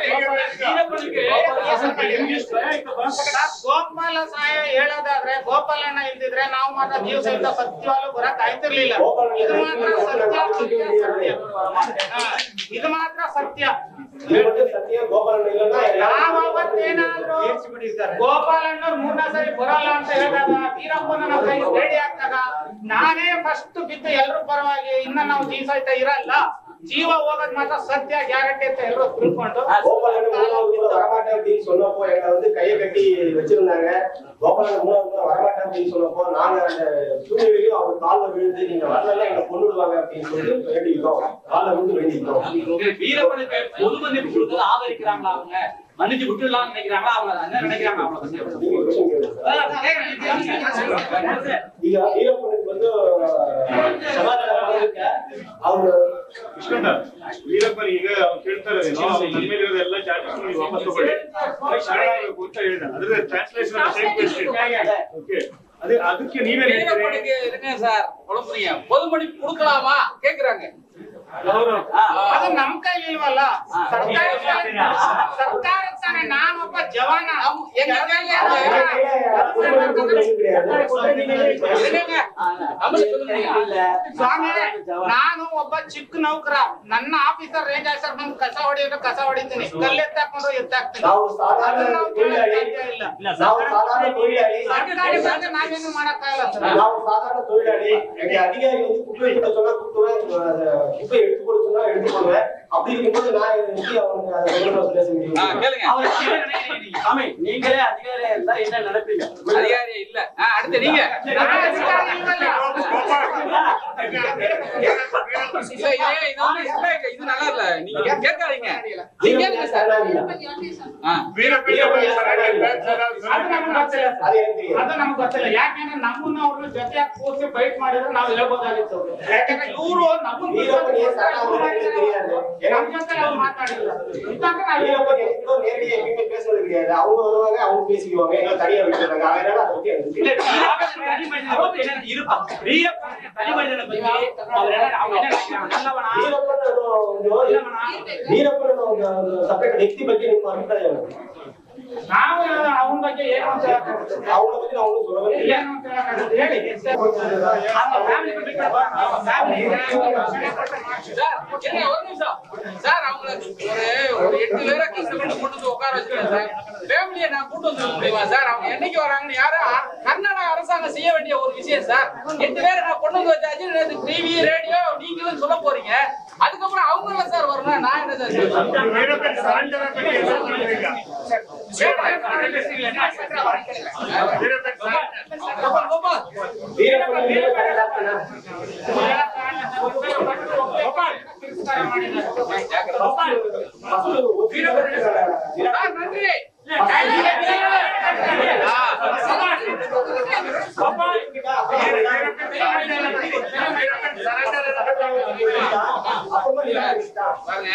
ಗೋಪಾಲ ಸಹಾಯ ಹೇಳೋದಾದ್ರೆ ಗೋಪಾಲಣ್ಣ ಇಲ್ದಿದ್ರೆ ನಾವು ಮಾತ್ರ ನೀವು ಸಹಿತ ಸತ್ಯವಾಗ್ಲೂ ಬರಕ್ ಆಯ್ತಿರ್ಲಿಲ್ಲ ಇದು ಮಾತ್ರ ಸತ್ಯ ಹಾ, ಇದು ಮಾತ್ರ ಸತ್ಯ இது மட்டும் சத்தியம் கோபாலன் இல்லைன்னா ನಾವು ಅವಾಗ ಅವತ್ತೇನಾದ್ರು ಗೋಪಾಲಣ್ಣವ್ರು ಮೂರನೇ ಸರಿ ಬರಲ್ಲ ಅಂತ ಹೇಳಿದಾಗ ವೀರಪ್ಪನ ನಮ್ಮ ಕೈ ರೆಡಿ ಆಗ್ತಾಗ ನಾನೇ ಫಸ್ಟ್ ಬಿದ್ದು ಎಲ್ರ ಪರವಾಗಿ ಇನ್ನ ನಾವು ಜೀವ ಸಹಿತ ಇರಲ್ಲ ಜೀವ ಹೋಗೋದ್ ಮಾತ್ರ ಸತ್ಯ ಗ್ಯಾರಂಟಿ ಅಂತ ಎಲ್ಲರೂ ತಿಳ್ಕೊಂಡು கோபாலன் மூணாவது முறை வரமாட்டேன் அப்படின்னு சொன்னப்போ எங்களை வந்து கையை கட்டி வச்சிருந்தாங்க கோபாலன் மூணாவது முறை வரமாட்டேன் அப்படின்னு சொன்னப்போ நாங்க அந்த சூழ்நிலையும் அவர் காலில் விழுந்து நீங்க வரல எங்களை கொண்டுடுவாங்க அப்படின்னு சொல்லிட்டு வேண்டிக்கிட்டோம் காலில் விழுந்து வேண்டிக்கிட்டோம் வீரப்பனுக்கு பொது மன்னிப்பு கொடுத்தது ஆதரிக்கிறாங்களா அவங்க மன்னிச்சு விட்டுடலாம்னு நினைக்கிறாங்களா அவங்க என்ன நினைக்கிறாங்க அவங்க பத்தி நீங்க question கேளுங்க. ಈಗ ವೀರಪ್ಪನಿಗೆ ಬಂದು ಸಮಾಧಾನ ಮಾಡೋದಕ್ಕೆ ಅವರು ಕೃಷ್ಣಣ್ಣ ವೀರಪ್ಪನ್ ಈಗ ಅವ್ರು ಕೇಳ್ತಾರೆ ಏನೋ ಅವ್ರು ನನ್ನ ಮೇಲೆ ಇರೋದು ಎಲ್ಲ ಚಾರ್ಜಸ್ ನೀವು ವಾಪಸ್ ತಗೊಳ್ಳಿ ಅವ್ರಿಗೆ ಶರಣಾಗಬೇಕು ಅಂತ ಹೇಳಿದ ಅದ್ರ ಟ್ರಾನ್ಸ್ಲೇಷನ್ ಸೇಮ್ ಕ್ವೆಶ್ಚನ್ ಓಕೆ ಅದೇ ಅದಕ್ಕೆ ನೀವೇನ್ ಹೇಳ್ತೀರಿ வீரப்பனுக்கு இருங்க சார் குழப்பறீங்க பொது மன்னிப்பு கொடுக்கலாமா கேக்குறாங்க ಅವರು ಅದು ನಮ್ ಕೈಲಿ ಇಲ್ವಲ್ಲ ಸರ್ಕಾರ ಸರ್ಕಾರ ತಾನೆ ನಾನೊಬ್ಬ ಜವಾನ நம்- எங்க கையில இருங்க நம்மளுக்கு சொல்லுங்க ಸ್ವಾಮಿ ನಾನು ಒಬ್ಬ ಚಿಕ್ಕ ನೌಕರ ನನ್ನ ಆಫೀಸರ್ ರೇಂಜ್ ಆಫೀಸರ್ ಬಂದು ಕಸ ಹೊಡಿಯೋದು ಕಸ ಹೊಡಿತೀನಿ ಕಲ್ಲೆತ್ತಾಕೊಂಡು ಎತ್ತಾಕ್ತೀನಿ ನಾವು ಸಾಧಾರಣ ಅದನ್ನ ನಾವು ತೊഴിಲಾಳಿ ಸಾಧ್ಯ ಇಲ್ಲ ನಾವು ಸಾಧಾರಣ ತೊഴിಲಾಳಿ ಸರ್ಕಾರಿ ಬಂದು ನಾವೇನು ಮಾಡಕ್ಕಾಗಲ್ಲ ಸರ್ ನಾವು சாதாரண தொழிலாளி எங்க அதிகாரி வந்து குப்பை எடுக்க சொன்னா குப்பை குப்பை எடுத்து போட சொன்னா எடுத்து போடுவேன் அப்படி இருக்கும்போது நான் எப்படி அவனுக்கு அதை விவரம் பேச முடியும் ஆ, கேளுங்க அவர் என்ன நினைக்கிறீங்க? சாமி நீங்களே அதிகாரியா இருந்தா என்ன நினைப்பீங்க அதிகாரி இல்ல ஆ, அடுத்து நீங்க நான் அதிகாரி இல்லಲ್ಲ. இல்ல இது இது வந்து இல்ல, இது நல்லா இல்ல நீங்க கேட்காதீங்க நீங்க கேளுங்க சார் ஆ. ಅದು ನಮ್ಗೆ ಗೊತ್ತಿಲ್ಲ ಸರ್. அது எனக்கு தெரியும் ಅದು ನಮ್ಗೆ ಗೊತ್ತಿಲ್ಲ ಯಾಕಂದ್ರೆ ನಮ್ಮನ್ನ ಅವ್ರನ್ನ ಜೊತೆ ಕೂರಿಸಿ ಫೈಟ್ ಮಾಡಿದ್ರೆ ನಾವು ಹೇಳ್ಬೋದಾಗಿತ್ತು ಯಾಕಂದ್ರೆ ಇವರು ನಮ್ಮನ್ನ வீரப்பன் ஏன் சார் அவங்களுக்கு தெரியாது ஏன்னா ನಮ್ಮ ಜೊತೆ ಅವ್ರು ಮಾತಾಡಿಲ್ಲ ಇದ್ದಾಗ ನಾವು வீரப்பன் எவ்வளவு நேரடியா எங்கேயுமே பேசுறது கிடையாது அவங்க வருவாங்க அவங்க பேசிக்குவாங்க எங்களை தனியா விட்டுறாங்க அதனால அதை பத்தி எனக்கு இல்ல, தெரியும் வீரப்பன் தனி மனிதனை பத்தி என்ன இருப்பா? வீரப்பன் தனி மனிதனை பத்தி அவர் என்ன- அவங்க என்ன நினைக்கிறாங்க? நல்லவனா? வீரப்பன் ಒಂದು வீரப்பன் ಒಂದು ಸಪರೇಟ್ ವ್ಯಕ್ತಿ ಬಗ್ಗೆ ನಿಮ್ಮ ಅಭಿಪ್ರಾಯ ಏನು? ನಾವು ಅವನ ಬಗ್ಗೆ ಏನು ಅಂತ ಹೇಳಕ್ಕಾಗುತ್ತೆ? அவங்கள பத்தி நான் ஒன்றும் சொல்லவே இல்லை ಏನು ಅಂತ ಹೇಳಕ್ಕಾಗುತ್ತೆ? ಹೇಳಿ அவங்க family பத்தி கேட்பா. அவங்க family சார் இருங்க, ஒரு நிமிஷம் சார் அவங்கள ஒரு ஒரு எட்டு பேரை கஷ்டப்பட்டு கொண்டு வந்து உட்கார வச்சுருக்கேன் சார் ஃபேமிலியை நான் கூட்டு வந்து முடியுமா சார் அவங்க என்னைக்கு வராங்கன்னு யாரும் கர்நாடக அரசாங்கம் செய்ய வேண்டிய ஒரு விஷயம் சார் எட்டு பேரை நான் கொண்டு வந்து வச்சாச்சு டிவி ரேடியோ நீங்களும் சொல்ல போறீங்க அதுக்கப்புறம் அவங்கள சார் வரணும் நான் என்ன சார் சொல்றது? ವೀರಪ್ಪನ್ ಸರೆಂಡರ್ ಬಗ್ಗೆ ಏನು ಹೇಳ್ತೀರಿ ಈಗ? ವೀರಪ್ಪನ್ ಸರೆಂಡರ್ கோபால், கோபால். வீரப்பன் வீரப்பன் டாக்டர் ತಿರಸ್ಕಾರ ಮಾಡಿದ್ದಾರೆ சார் நன்றி ஆ. பாருங்க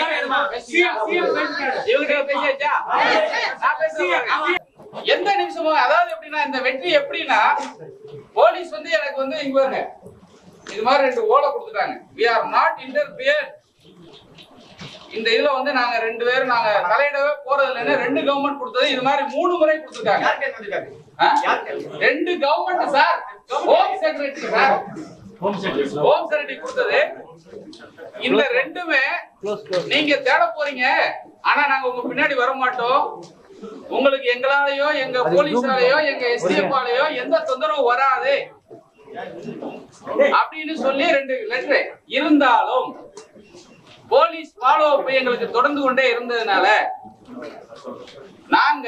இவங்க பேசியாச்சா நான் பேசுறேன் எந்த நிமிஷமும் அதாவது எப்படின்னா இந்த வெற்றி எப்படின்னா போலீஸ் வந்து எனக்கு வந்து இங்க பாருங்க இது மாதிரி ரெண்டு ஓலை கொடுத்துட்டாங்க வி ஆர் நாட் இன்டர்பியர் இந்த இதுல வந்து நாங்க ரெண்டு பேரும் நாங்க தலையிடவே போறது இல்லைன்னு ரெண்டு கவர்மெண்ட் கொடுத்தது இது மாதிரி மூணு முறை கொடுத்துருக்காங்க ஆ? ரெண்டு government sir home secretary sir home secretary கொடுத்தது இந்த ரெண்டுமே நீங்க தேட போறீங்க ஆனா நாங்க உங்க பின்னாடி வர மாட்டோம் உங்களுக்கு எங்களாலேயோ எங்க போலீஸாலேயோ எங்க எஸ்டிஎஃப் ஆலேயோ எந்த தொந்தரவும் வராது அப்படின்னு சொல்லி ரெண்டு லெட்டர் இருந்தாலும் போலீஸ் ஃபாலோ அப் எங்களுக்கு தொடர்ந்து கொண்டே இருந்ததுனால நாங்க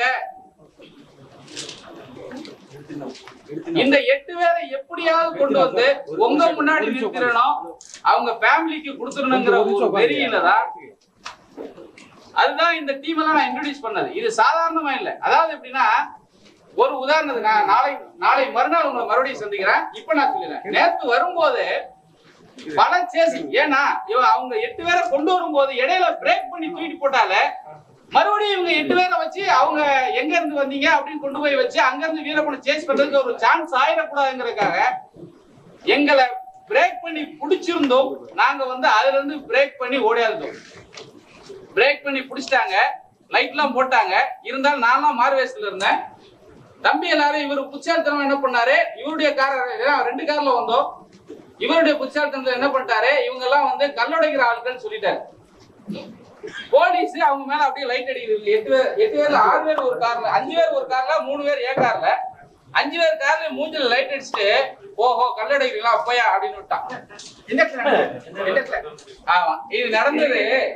இந்த எட்டு பேரை எப்படியாவது கொண்டு வந்து உங்க முன்னாடி நிறுத்திடணும் அவங்க ஃபேமிலிக்கு கொடுத்துடணுங்கிற ஒரு வெறியில தான் அதுதான் இந்த டீம் எல்லாம் நான் இன்ட்ரோடியூஸ் பண்ணது இது சாதாரணமா இல்ல அதாவது எப்படின்னா ஒரு உதாரணத்துக்கு நான் நாளை நாளை மறுநாள் உங்களை மறுபடியும் சந்திக்கிறேன் இப்ப நான் சொல்லிடுறேன் நேத்து வரும்போது பல சேசிங் ஏன்னா இவன் அவங்க எட்டு பேரை கொண்டு வரும்போது இடையில பிரேக் பண்ணி தூக்கிட்டு போட்டால மறுபடியும் இவங்க எட்டு பேரை வச்சு அவங்க எங்க இருந்து வந்தீங்க அப்படின்னு கொண்டு போய் வச்சு அங்க இருந்து வீரப்பனை சேஸ் பண்றதுக்கு ஒரு சான்ஸ் ஆயிடக்கூடாதுங்கிறதுக்காக எங்களை பிரேக் பண்ணி பிடிச்சிருந்தோம் நாங்க வந்து அதுல இருந்து பிரேக் பண்ணி ஓடியாந்தோம் பிரேக் பண்ணி பிடிச்சிட்டாங்க லைட்லாம் போட்டாங்க இருந்தாலும் நான்லாம் மார்வேஸ்ல இருந்தேன் தம்பி எல்லாரும் இவர் புச்சாலித்தனம் என்ன பண்ணாரு இவருடைய கார் ரெண்டு கார்ல வந்தோம் இவருடைய புச்சாலித்தனத்துல என்ன பண்ணிட்டாரு இவங்க எல்லாம் வந்து கல்லுடைக்கிற ஆட்கள் சொல்லிட்டாரு போலீஸ் அவங்க மேல அப்படியே லைட் அடிக்கிறது எட்டு பேர் எட்டு பேர்ல ஆறு பேர் ஒரு கார்ல அஞ்சு பேர் ஒரு கார்ல மூணு பேர் ஏன் கார்ல அஞ்சு பேர் கார்ல மூஞ்சில லைட் அடிச்சுட்டு ஓஹோ கல்லடைக்கிறீங்களா அப்பயா அப்படின்னு விட்டான் ஆமா இது நடந்தது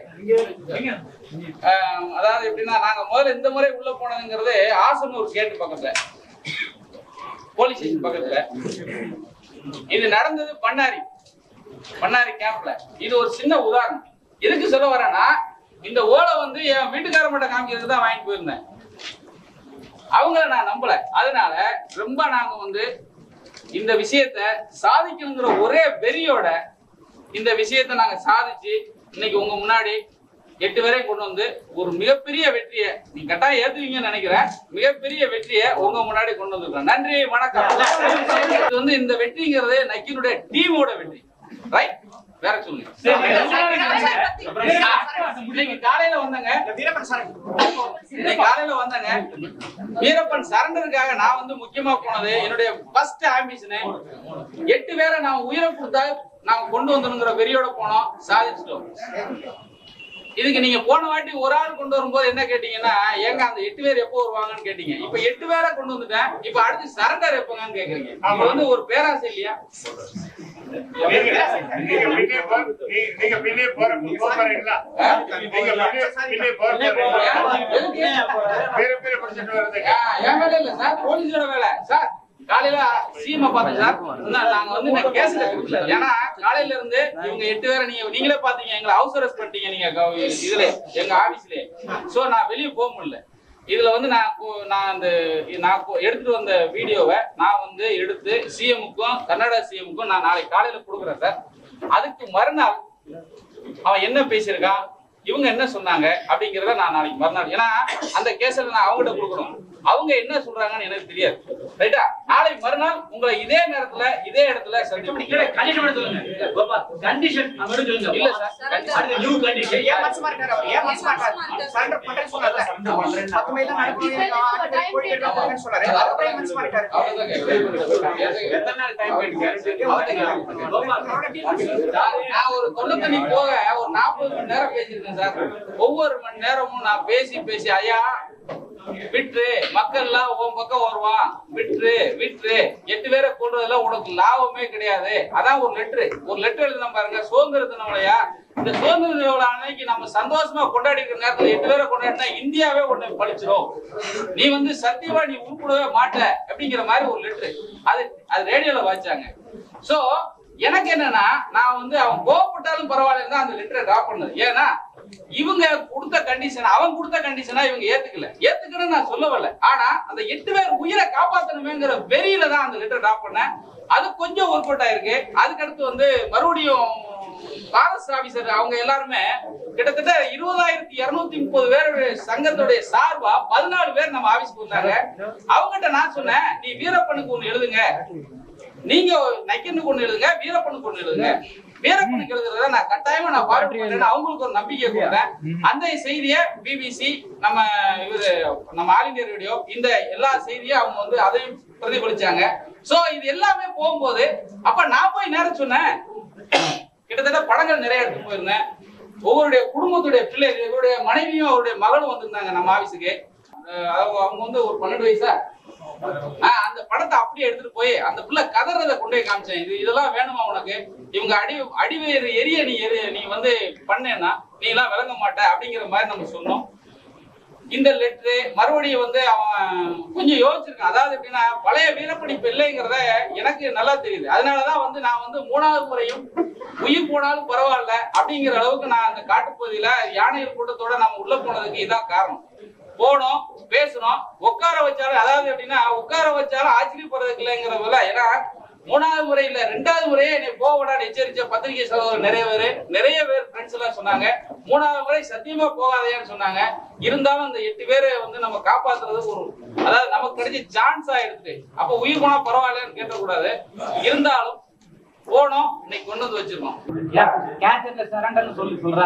ஆஹ், அதாவது எப்படின்னா நாங்க முதல்ல இந்த முறை உள்ள போனதுங்கிறது ஆசனூர் கேட்டு பக்கத்துல போலீஸ் ஸ்டேஷன் பக்கத்துல இது நடந்தது பண்ணாரி பண்ணாரி கேம்ப்ல இது ஒரு சின்ன உதாரணம் எதுக்கு சொல்ல வரேன்னா இந்த ஓலை வந்து என் வீட்டுக்கார மட்டும் காமிக்கிறதுக்கு தான் வாங்கிட்டு போயிருந்தேன் அவங்கள நான் நம்பல அதனால ரொம்ப நாங்க வந்து இந்த விஷயத்த சாதிக்கணுங்கிற ஒரே வெறியோட இந்த விஷயத்த நாங்க சாதிச்சு இன்னைக்கு உங்க முன்னாடி எட்டு பேரையும் கொண்டு வந்து ஒரு மிகப்பெரிய வெற்றியை நீ கட்டாயம் ஏத்துவீங்கன்னு நினைக்கிறேன் மிகப்பெரிய வெற்றியை உங்க முன்னாடி கொண்டு வந்திருக்கோம் நன்றி வணக்கம் இது வந்து இந்த வெற்றிங்கிறது நக்கினுடைய டீமோட வெற்றி ரைட் வேற சொல்லுங்க இன்னைக்கு காலையில வந்தங்க இன்னைக்கு காலையில வந்தங்க வீரப்பன் சரண்டருக்காக நான் வந்து முக்கியமா போனது என்னுடைய ஃபர்ஸ்ட் ஆம்பிஷன் எட்டு பேரை நான் உயிரை கொடுத்தா நாங்க கொண்டு வந்துருங்கிற வெறியோட போனோம் சாதிச்சிட்டோம் இதுக்கு நீங்க போன வாட்டி ஒரு ஆள் கொண்டு வரும்போது என்ன கேட்டீங்கன்னா ஏங்க அந்த எட்டு பேர் எப்போ வருவாங்கன்னு கேட்டீங்க இப்ப எட்டு பேரை கொண்டு வந்துட்டேன் இப்ப அடுத்து சரண்டர் எப்போங்கன்னு கேக்குறீங்க இது வந்து ஒரு பேராசை இல்லையா நீங்க நீங்க பின்னே போ- நீ- நீங்க பின்னே போற போக போறீங்களா நீங்க பின்னே பின்னே போக போறீங்களா எதுக்கு? பேர பேர படிச்சுட்டு வர்றதுக்கு ஆ, என் வேலை இல்ல சார் போலீஸோட வேலை சார் காலையில சிஎம் பார்த்தேன் சார் இன்னும் நாங்க வந்து இந்த கேஸ்ல கொடுக்கல ஏன்னா காலையில இருந்து இவங்க எட்டு பேரை நீங்க நீங்களே பாத்தீங்க எங்களை ஹவுஸ் அரெஸ்ட் பண்ணிட்டீங்க நீங்க கவ- இதுல எங்க ஆபீஸ்லயே சோ நான் வெளிய போக முடியல இதுல வந்து நான் கொ- நான் அந்த நான் கொ- எடுத்துட்டு வந்த வீடியோவை நான் வந்து எடுத்து சிஎம்முக்கும் கர்நாடகா சிஎம்முக்கும் நான் நாளைக்கு காலையில கொடுக்குறேன் சார் அதுக்கு மறுநாள் அவன் என்ன பேசியிருக்கான் இவங்க என்ன சொன்னாங்க அப்படிங்கறத நான் நாளைக்கு மறுநாள் ஏன்னா அந்த கேஸ்ல நான் அவங்ககிட்ட கொடுக்கணும் அவங்க என்ன சொல்றாங்கன்னு எனக்கு தெரியாது ரைட்டா நாளைக்கு மறுநாள் உங்களை இதே நேரத்துல இதே இடத்துல சந்திப்போம் கண்டிஷன் மட்டும் சொல்லுங்க கோபால் கண்டிஷன் மட்டும் சொல்லுங்க இல்ல சார் கண்டிப்பா. அடுத்து நியூ கண்டிஷன் ஏன் மனசு மாறிட்டாரு அவர்? ஏன் மனசு மாறிட்டாரு? surrender பண்றேன்னு சொன்னார்ல? பத்து மைல் தான் நடக்கும், எனக்கு ஆறு பேர் கோழி வெட்ட போறேன்னு சொன்னாரு. அதுக்கப்புறம் ஏன் மனசு மாறிட்டாரு? அவ்வளவுதான் கேட்கிறேன். எத்தனை நாள் டைம் சார், நான் ஒரு தொண்ணூத்தஞ்சு போக ஒரு நாற்பது மணி நேரம் பேசியிருக்கேன் சார் ஒவ்வொரு மணி நேரமும் நான் பேசி பேசி ஐயா விட்டுரு மக்கள் எல்லாம் உன் பக்கம் வருவான் விட்டுரு விட்டுரு எட்டு பேரை கொள்றதுல உனக்கு லாபமே கிடையாது அதான் ஒரு லெட்ரு ஒரு லெட்டர் எழுதின பாருங்க சுதந்திர தினம்லையா இந்த சுதந்திர தின விழா அன்னைக்கு நம்ம சந்தோஷமா கொண்டாடி இருக்கிற நேரத்துல எட்டு பேரை கொண்டாடினா இந்தியாவே உன்னை பழிச்சிரும் நீ வந்து சத்தியமா நீ உருப்பிடவே மாட்ட அப்படிங்கிற மாதிரி ஒரு லெட்ரு அது அது ரேடியோல வாய்ச்சாங்க சோ எனக்கு என்னன்னா நான் வந்து அவன் கோவப்பட்டாலும் பரவாயில்லன்னு தான் அந்த லெட்டரை டிராப் பண்ணது ஏன்னா இவங்க கொடுத்த கண்டிஷன் அவன் கொடுத்த கண்டிஷனா இவங்க ஏத்துக்கல ஏத்துக்கணும்னு நான் சொல்ல வரல ஆனா அந்த எட்டு பேர் உயிரை காப்பாத்தணுமேங்கிற வெறியில தான் அந்த லெட்டர் டிராப் பண்ணேன் அது கொஞ்சம் ஒர்க் அவுட் ஆயிருக்கு அதுக்கடுத்து வந்து மறுபடியும் ஃபாரஸ்ட் ஆபீசர் அவங்க எல்லாருமே கிட்டத்தட்ட இருபதாயிரத்தி இருநூத்தி முப்பது பேருடைய சங்கத்துடைய சார்பா பதினாலு பேர் நம்ம ஆபீஸ்க்கு வந்தாங்க அவங்ககிட்ட நான் சொன்னேன் நீ வீரப்பனுக்கு ஒண்ணு எழுதுங்க நீங்க நக்கினுக்கு ஒண்ணு எழுதுங்க வீரப்பனுக்கு ஒண்ணு எழுதுங்க வீரப்பனுக்கு எழுதுறத நான் கட்டாயமா நான் ஃபார்வர்ட் பண்றேன்னு அவங்களுக்கு ஒரு நம்பிக்கை கொடுத்தேன் அந்த செய்தியை பிபிசி நம்ம இவரு நம்ம ஆல் இந்தியா ரேடியோ இந்த எல்லா செய்தியும் அவங்க வந்து அதையும் பிரதிபலிச்சாங்க சோ இது எல்லாமே போகும்போது அப்ப நான் போய் நேரம் சொன்னேன் கிட்டத்தட்ட படங்கள் நிறைய எடுத்து போயிருந்தேன் ஒவ்வொருடைய குடும்பத்துடைய பிள்ளை இவருடைய மனைவியும் அவருடைய மகளும் வந்திருந்தாங்க நம்ம ஆபீஸுக்கு அஹ் அவங்க அவங்க வந்து ஒரு பன்னெண்டு வயசா ஆஹ் அந்த படத்தை அப்படியே எடுத்துட்டு போய் அந்த பிள்ளை கதறத கொண்டு போய் காமிச்சேன் இது இதெல்லாம் வேணுமா உனக்கு இவங்க அடி அடிவேறு எரிய நீ எரிய நீ வந்து பண்ணேன்னா நீ எல்லாம் விளங்க மாட்ட அப்படிங்கிற மாதிரி நம்ம சொன்னோம் இந்த லெட்ரு மறுபடியும் வந்து அவன் கொஞ்சம் யோசிச்சிருக்கான் அதாவது எப்படின்னா பழைய வீரப்படி பிள்ளைங்கிறத எனக்கு நல்லா தெரியுது அதனாலதான் வந்து நான் வந்து மூணாவது முறையும் உயிர் போனாலும் பரவாயில்ல அப்படிங்கிற அளவுக்கு நான் அந்த காட்டுப்பகுதியில யானைகள் கூட்டத்தோட நம்ம உள்ள போனதுக்கு இதான் காரணம் போனோம் பேசணும் உட்கார வச்சாலும் அதாவது எப்படின்னா உட்கார வச்சாலும் ஆச்சரியப்படுறதுக்கு இல்லைங்கிறதுல ஏன்னா மூணாவது முறை இல்ல ரெண்டாவது முறையே என்னை போகக்கூடாது எச்சரிச்ச பத்திரிகை சகோதரர் நிறைய பேர் நிறைய பேர் ஃப்ரெண்ட்ஸ் எல்லாம் சொன்னாங்க மூணாவது முறை சத்தியமா போகாதேன்னு சொன்னாங்க இருந்தாலும் அந்த எட்டு பேரை வந்து நம்ம காப்பாத்துறது ஒரு அதாவது நமக்கு கிடைச்ச சான்ஸா எடுத்துட்டு அப்ப உயிர் போனா பரவாயில்லன்னு கேட்டக்கூடாது இருந்தாலும் போனோம் இன்னைக்கு கொண்டு வந்து வச்சிருக்கோம் கேன்சர்ல சரண்டர்னு சொல்லி சொல்றாரு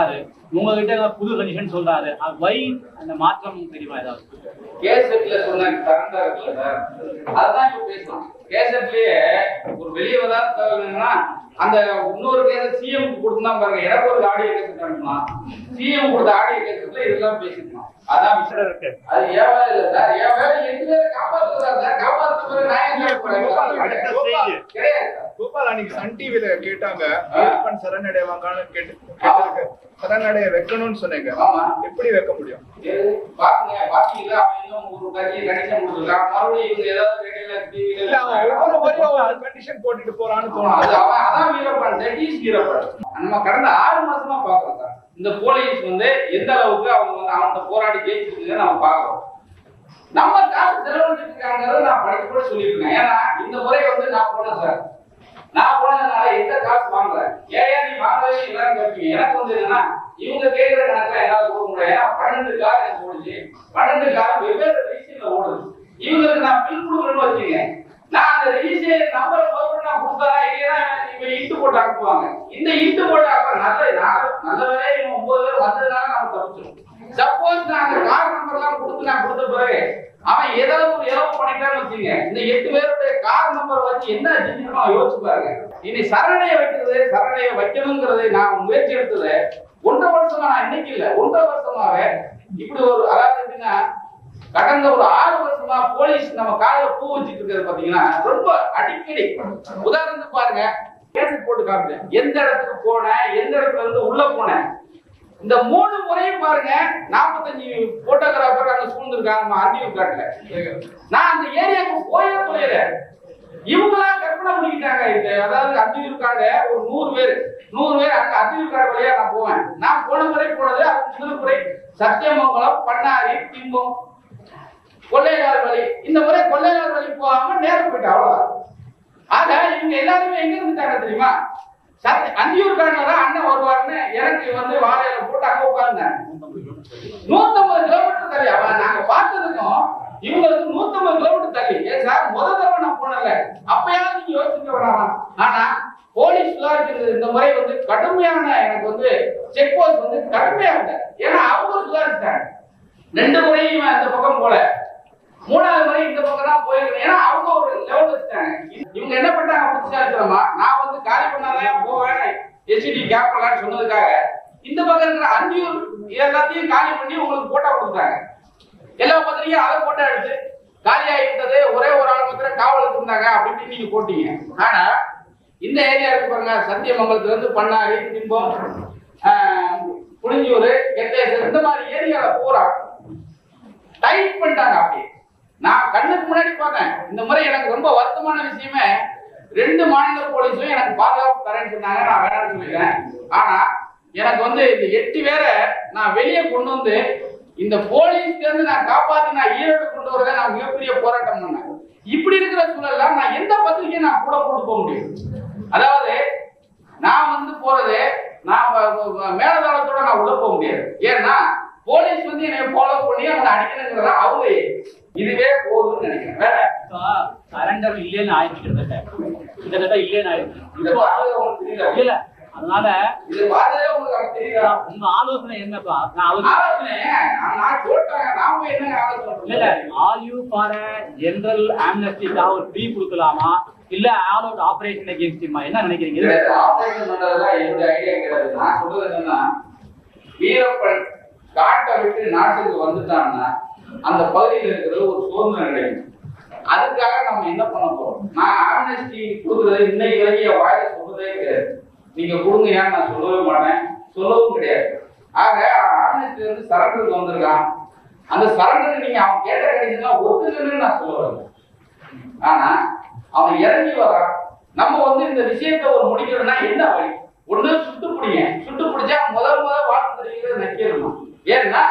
உங்ககிட்ட புது கண்டிஷன் சொல்றாரு வை அந்த மாற்றம் தெரியுமா ஏதாவது கேசட்ல சொன்ன சரண்டா இருக்குல்ல சார் அதான் இப்ப பேசலாம் கேசட்லயே ஒரு வெளியே வராத தகவல் என்னன்னா அந்த இன்னொரு கேசட் சிஎம் கொடுத்தா பாருங்க எனக்கு ஒரு ஆடியோ கேசட் அனுப்பலாம் சிஎம் கொடுத்த ஆடியோ கேசட்ல இதெல்லாம் பேசிக்கலாம் அதான் விஷயம் இருக்கு அது ஏன் வேலை இல்ல சார் என் வேலை எட்டு பேரை காப்பாத்துறதா சார் காப்பாத்த பிறகு நான் என்ன போறேன் அடுத்த stage. கிடையாது சார். கோபால் அன்னைக்கு சன் டிவில கேட்டாங்க வீரப்பன் சரணடைவாங்கன்னு கேட்டு கேட்டதுக்கு சரணடைய வைக்கணும்னு சொன்னீங்க ஆமா. எப்படி வைக்க முடியும் இது பாருங்க பாத்தீங்களா அவன் இன்னும் ஒரு கட்சியை கண்டிஷன் கொடுத்துருக்கான் மறுபடியும் இவங்க ஏதாவது ரேடியோல டிவில இல்ல அவன் ஒவ்வொரு முறையும் ஒரு கண்டிஷன் போட்டுட்டு போறான்னு அது தோணுது அவன் அதான் வீரப்பன் தட் இஸ் வீரப்பன் நம்ம கடந்த ஆறு மாசமா பாக்குறோம் சார் இந்த போலீஸ் வந்து எந்த அளவுக்கு அவங்க வந்து அவன்கிட்ட போராடி ஜெயிச்சிருக்குன்னு நம்ம பாக்குறோம் நம்ம காசு செலவழிச்சிட்டு இருக்காங்கிறத நான் படிக்க கூட சொல்லியிருக்கேன் ஏன்னா இந்த முறை வந்து நான் போனேன் சார் நான் போனதுனால எந்த காசு வாங்கல ஏன் ஏன் நீ வாங்கவே இல்லைன்னு கேட்பீங்க எனக்கு வந்து என்னன்னா இவங்க கேட்கிற கணக்குல என்னால கொடுக்க முடியாது ஏன்னா பன்னெண்டு கார் எனக்கு ஓடுச்சு பன்னெண்டு கார் வெவ்வேறு ரீசன்ல ஓடுது இவங்களுக்கு நான் பில் கொடுக்குறேன்னு வச்சுங்க நான் அந்த ரிஜிஸ்ட்ரேஷன் நம்பர் முதல்ல நான் கொடுத்தா இல்லையா இவங்க இன்ட்டு போட்டு அனுப்புவாங்க இந்த இன்ட்டு போட்டு அப்ப நல்ல நான் நல்ல வேலையை இவங்க ஒன்பது பேர் வந்ததுனால நம்ம தப்பிச்சிடும் சப்போஸ் நான் அந்த கார் நம்பர் எல்லாம் கொடுத்து நான் கொடுத்த பிறகு அவன் ஏதாவது ஒரு இலவு பண்ணிட்டான்னு வச்சுங்க இந்த எட்டு பேருடைய கார் நம்பர் வச்சு என்ன செஞ்சுக்கணும் அவன் யோசிச்சு பாருங்க இனி சரணையை வைக்கிறது சரணையை வைக்கணுங்கிறது நான் முயற்சி எடுத்தது ஒன்றரை வருஷமா நான் இன்னைக்கு இல்ல ஒன்றரை வருஷமாவே இப்படி ஒரு அதாவது எப்படின்னா கடந்த ஒரு ஆறு வருஷமா போலீஸ் நம்ம காலையில பூ வச்சுட்டு இருக்கிறது பாத்தீங்கன்னா ரொம்ப அடிக்கடி உதாரணத்துக்கு பாருங்க கேசட் போட்டு காமிச்சேன் எந்த இடத்துக்கு போனேன் எந்த இடத்துல இருந்து உள்ள போனேன் இந்த மூணு முறையும் பாருங்க நாற்பத்தஞ்சு போட்டோகிராஃபர் அங்க சூழ்ந்திருக்காங்க நம்ம அந்தியூர் காட்டுல நான் அந்த ஏரியாவுக்கு போயே தொலைல இவங்களாம் கற்பனை பண்ணிக்கிட்டாங்க இந்த அதாவது அந்தியூர் காடு ஒரு நூறு பேர் நூறு பேர் அங்க அந்தியூர் காடு வழியா நான் போவேன் நான் போன முறை போனது அதுக்கு முதல் முறை சத்தியமங்கலம் பண்ணாரி திம்பம் கொள்ளையார் வழி இந்த முறை கொள்ளையார் வழி போகாம நேரம் போயிட்டு அவ்வளவுதான் ஆக இவங்க எல்லாருமே எங்க இருந்துட்டாங்க தெரியுமா சத் அந்தியூர் காரணம் அண்ணன் வருவாருன்னு எனக்கு வந்து வாழையில போட்டு அங்க உட்கார்ந்தேன் நூத்தம்பது கிலோமீட்டர் தள்ளி அவன் நாங்க பார்த்ததுக்கும் இவங்களுக்கு நூத்தம்பது கிலோமீட்டர் தள்ளி ஏன் சார் முத தடவை நான் போனல அப்பயாவது நீங்க யோசிக்க வேணாமா ஆனா போலீஸ் சுதாரிக்கிறது இந்த முறை வந்து கடுமையான எனக்கு வந்து செக் போஸ்ட் வந்து கடுமையா இருந்த ஏன்னா அவங்க சுதாரிச்சிட்டாங்க ரெண்டு முறையும் இவன் அந்த பக்கம் போல மூணாவது முறை இந்த பக்கம் தான் போயிருக்கேன் ஏன்னா அவங்க ஒரு லெவல் வச்சுட்டாங்க இவங்க என்ன பண்ணாங்க புதுசா இருக்கிறோமா நான் வந்து காலி பண்ணாதான் போவேன் எஸ்டி கேப்டலான்னு சொன்னதுக்காக இந்த பக்கம் இருக்கிற அந்தியூர் எல்லாத்தையும் காலி பண்ணி உங்களுக்கு போட்டோ கொடுத்தாங்க எல்லா பத்திரிக்கையும் அதை போட்டோ எடுத்து காலி ஆகிட்டது ஒரே ஒரு ஆள் மாத்திரம் காவலுக்கு இருந்தாங்க அப்படி இப்படின்னு நீங்க போட்டீங்க ஆனா இந்த ஏரியா இருக்கு பாருங்க சத்தியமங்கலத்துல இருந்து பண்ணாரி திம்பம் ஆஹ், புளிஞ்சூர் கெட்டேசர் இந்த மாதிரி ஏரியால பூரா டைட் பண்ணிட்டாங்க அப்படியே நான் கண்ணுக்கு முன்னாடி பார்த்தேன் இந்த முறை எனக்கு ரொம்ப வருத்தமான விஷயமே ரெண்டு மாநில போலீஸும் எனக்கு பாதுகாப்பு தரேன்னு சொன்னாங்க நான் வேணாம்னு சொல்லிட்டேன் ஆனா எனக்கு வந்து இந்த எட்டு பேரை நான் வெளியே கொண்டு வந்து இந்த போலீஸ்ல இருந்து நான் காப்பாத்தி நான் ஈரோடு கொண்டு வரதை நான் மிகப்பெரிய போராட்டம் பண்ணேன் இப்படி இருக்கிற சூழல்ல நான் எந்த பத்திரிக்கையும் நான் கூட போட்டு போக முடியும் அதாவது நான் வந்து போறது நான் வ- வ- வ- மேலதாளத்தோட நான் உள்ள போக முடியாது ஏன்னா போலீஸ் வந்து என்னை ஃபாலோ பண்ணி அவங்க அடிக்கணுங்கிறதா அவங்க இதுவே போதும்னு நினைக்கிறேன் வேற சரண்டர் இல்லைன்னு ஆயிடுச்சு கிட்டத்தட்ட கிட்டத்தட்ட இல்லைன்னு ஆயிடுச்சு இதை பார்த்தது உங்களுக்கு தெரியல இல்ல அதனால இதை பார்த்ததே உங்களுக்கு அப்படி தெரியல உங்க ஆலோசனை என்னப்பா நான் ஆலோசனை ஆலோசனை நான் நான் சொல்லிட்டாங்க நாம என்ன ஆலோசனை இல்ல பண்ணல ஆர் யூ ஃபார் ஜெனரல் ஆம்னஸ்டிக்காக ஒரு ஃபீ கொடுக்கலாமா இல்ல ஆல் அவுட் ஆபரேஷன் அகேன்ஸ்ட் என்ன நினைக்கிறீங்க இது ஆபரேஷன் பண்றதுலாம் என்னுடைய ஐடியா கிடையாது நான் சொல்றது என்னன்னா வீரப்பன் காட்டை விட்டு நாட்டுக்கு வந்துட்டான்னா அந்த பகுதியில் இருக்கிறது ஒரு சோதனை கிடைக்கும் அதுக்காக நம்ம என்ன பண்ண போறோம் நான் ஆம்னஸ்டி கொடுக்கறது இன்னைக்கு வரைக்கும் என் வாயில சொல்றதே கிடையாது நீங்க கொடுங்க ஏன் நான் சொல்லவே மாட்டேன் சொல்லவும் கிடையாது ஆக ஆம்னஸ்டி வந்து சரண்டருக்கு வந்திருக்கான் அந்த சரண்டர் நீங்க அவன் கேட்ட கிடைச்சுன்னா ஒத்துக்கணும்னு நான் சொல்ல வரேன் ஆனா அவன் இறங்கி வரான் நம்ம வந்து இந்த விஷயத்தை ஒரு முடிக்கணும்னா என்ன வழி ஒண்ணு சுட்டு பிடிங்க சுட்டு பிடிச்சா முதல் முதல் வாழ்த்து தெரிவிக்கிறது நக்கிடணும் ஏன்னா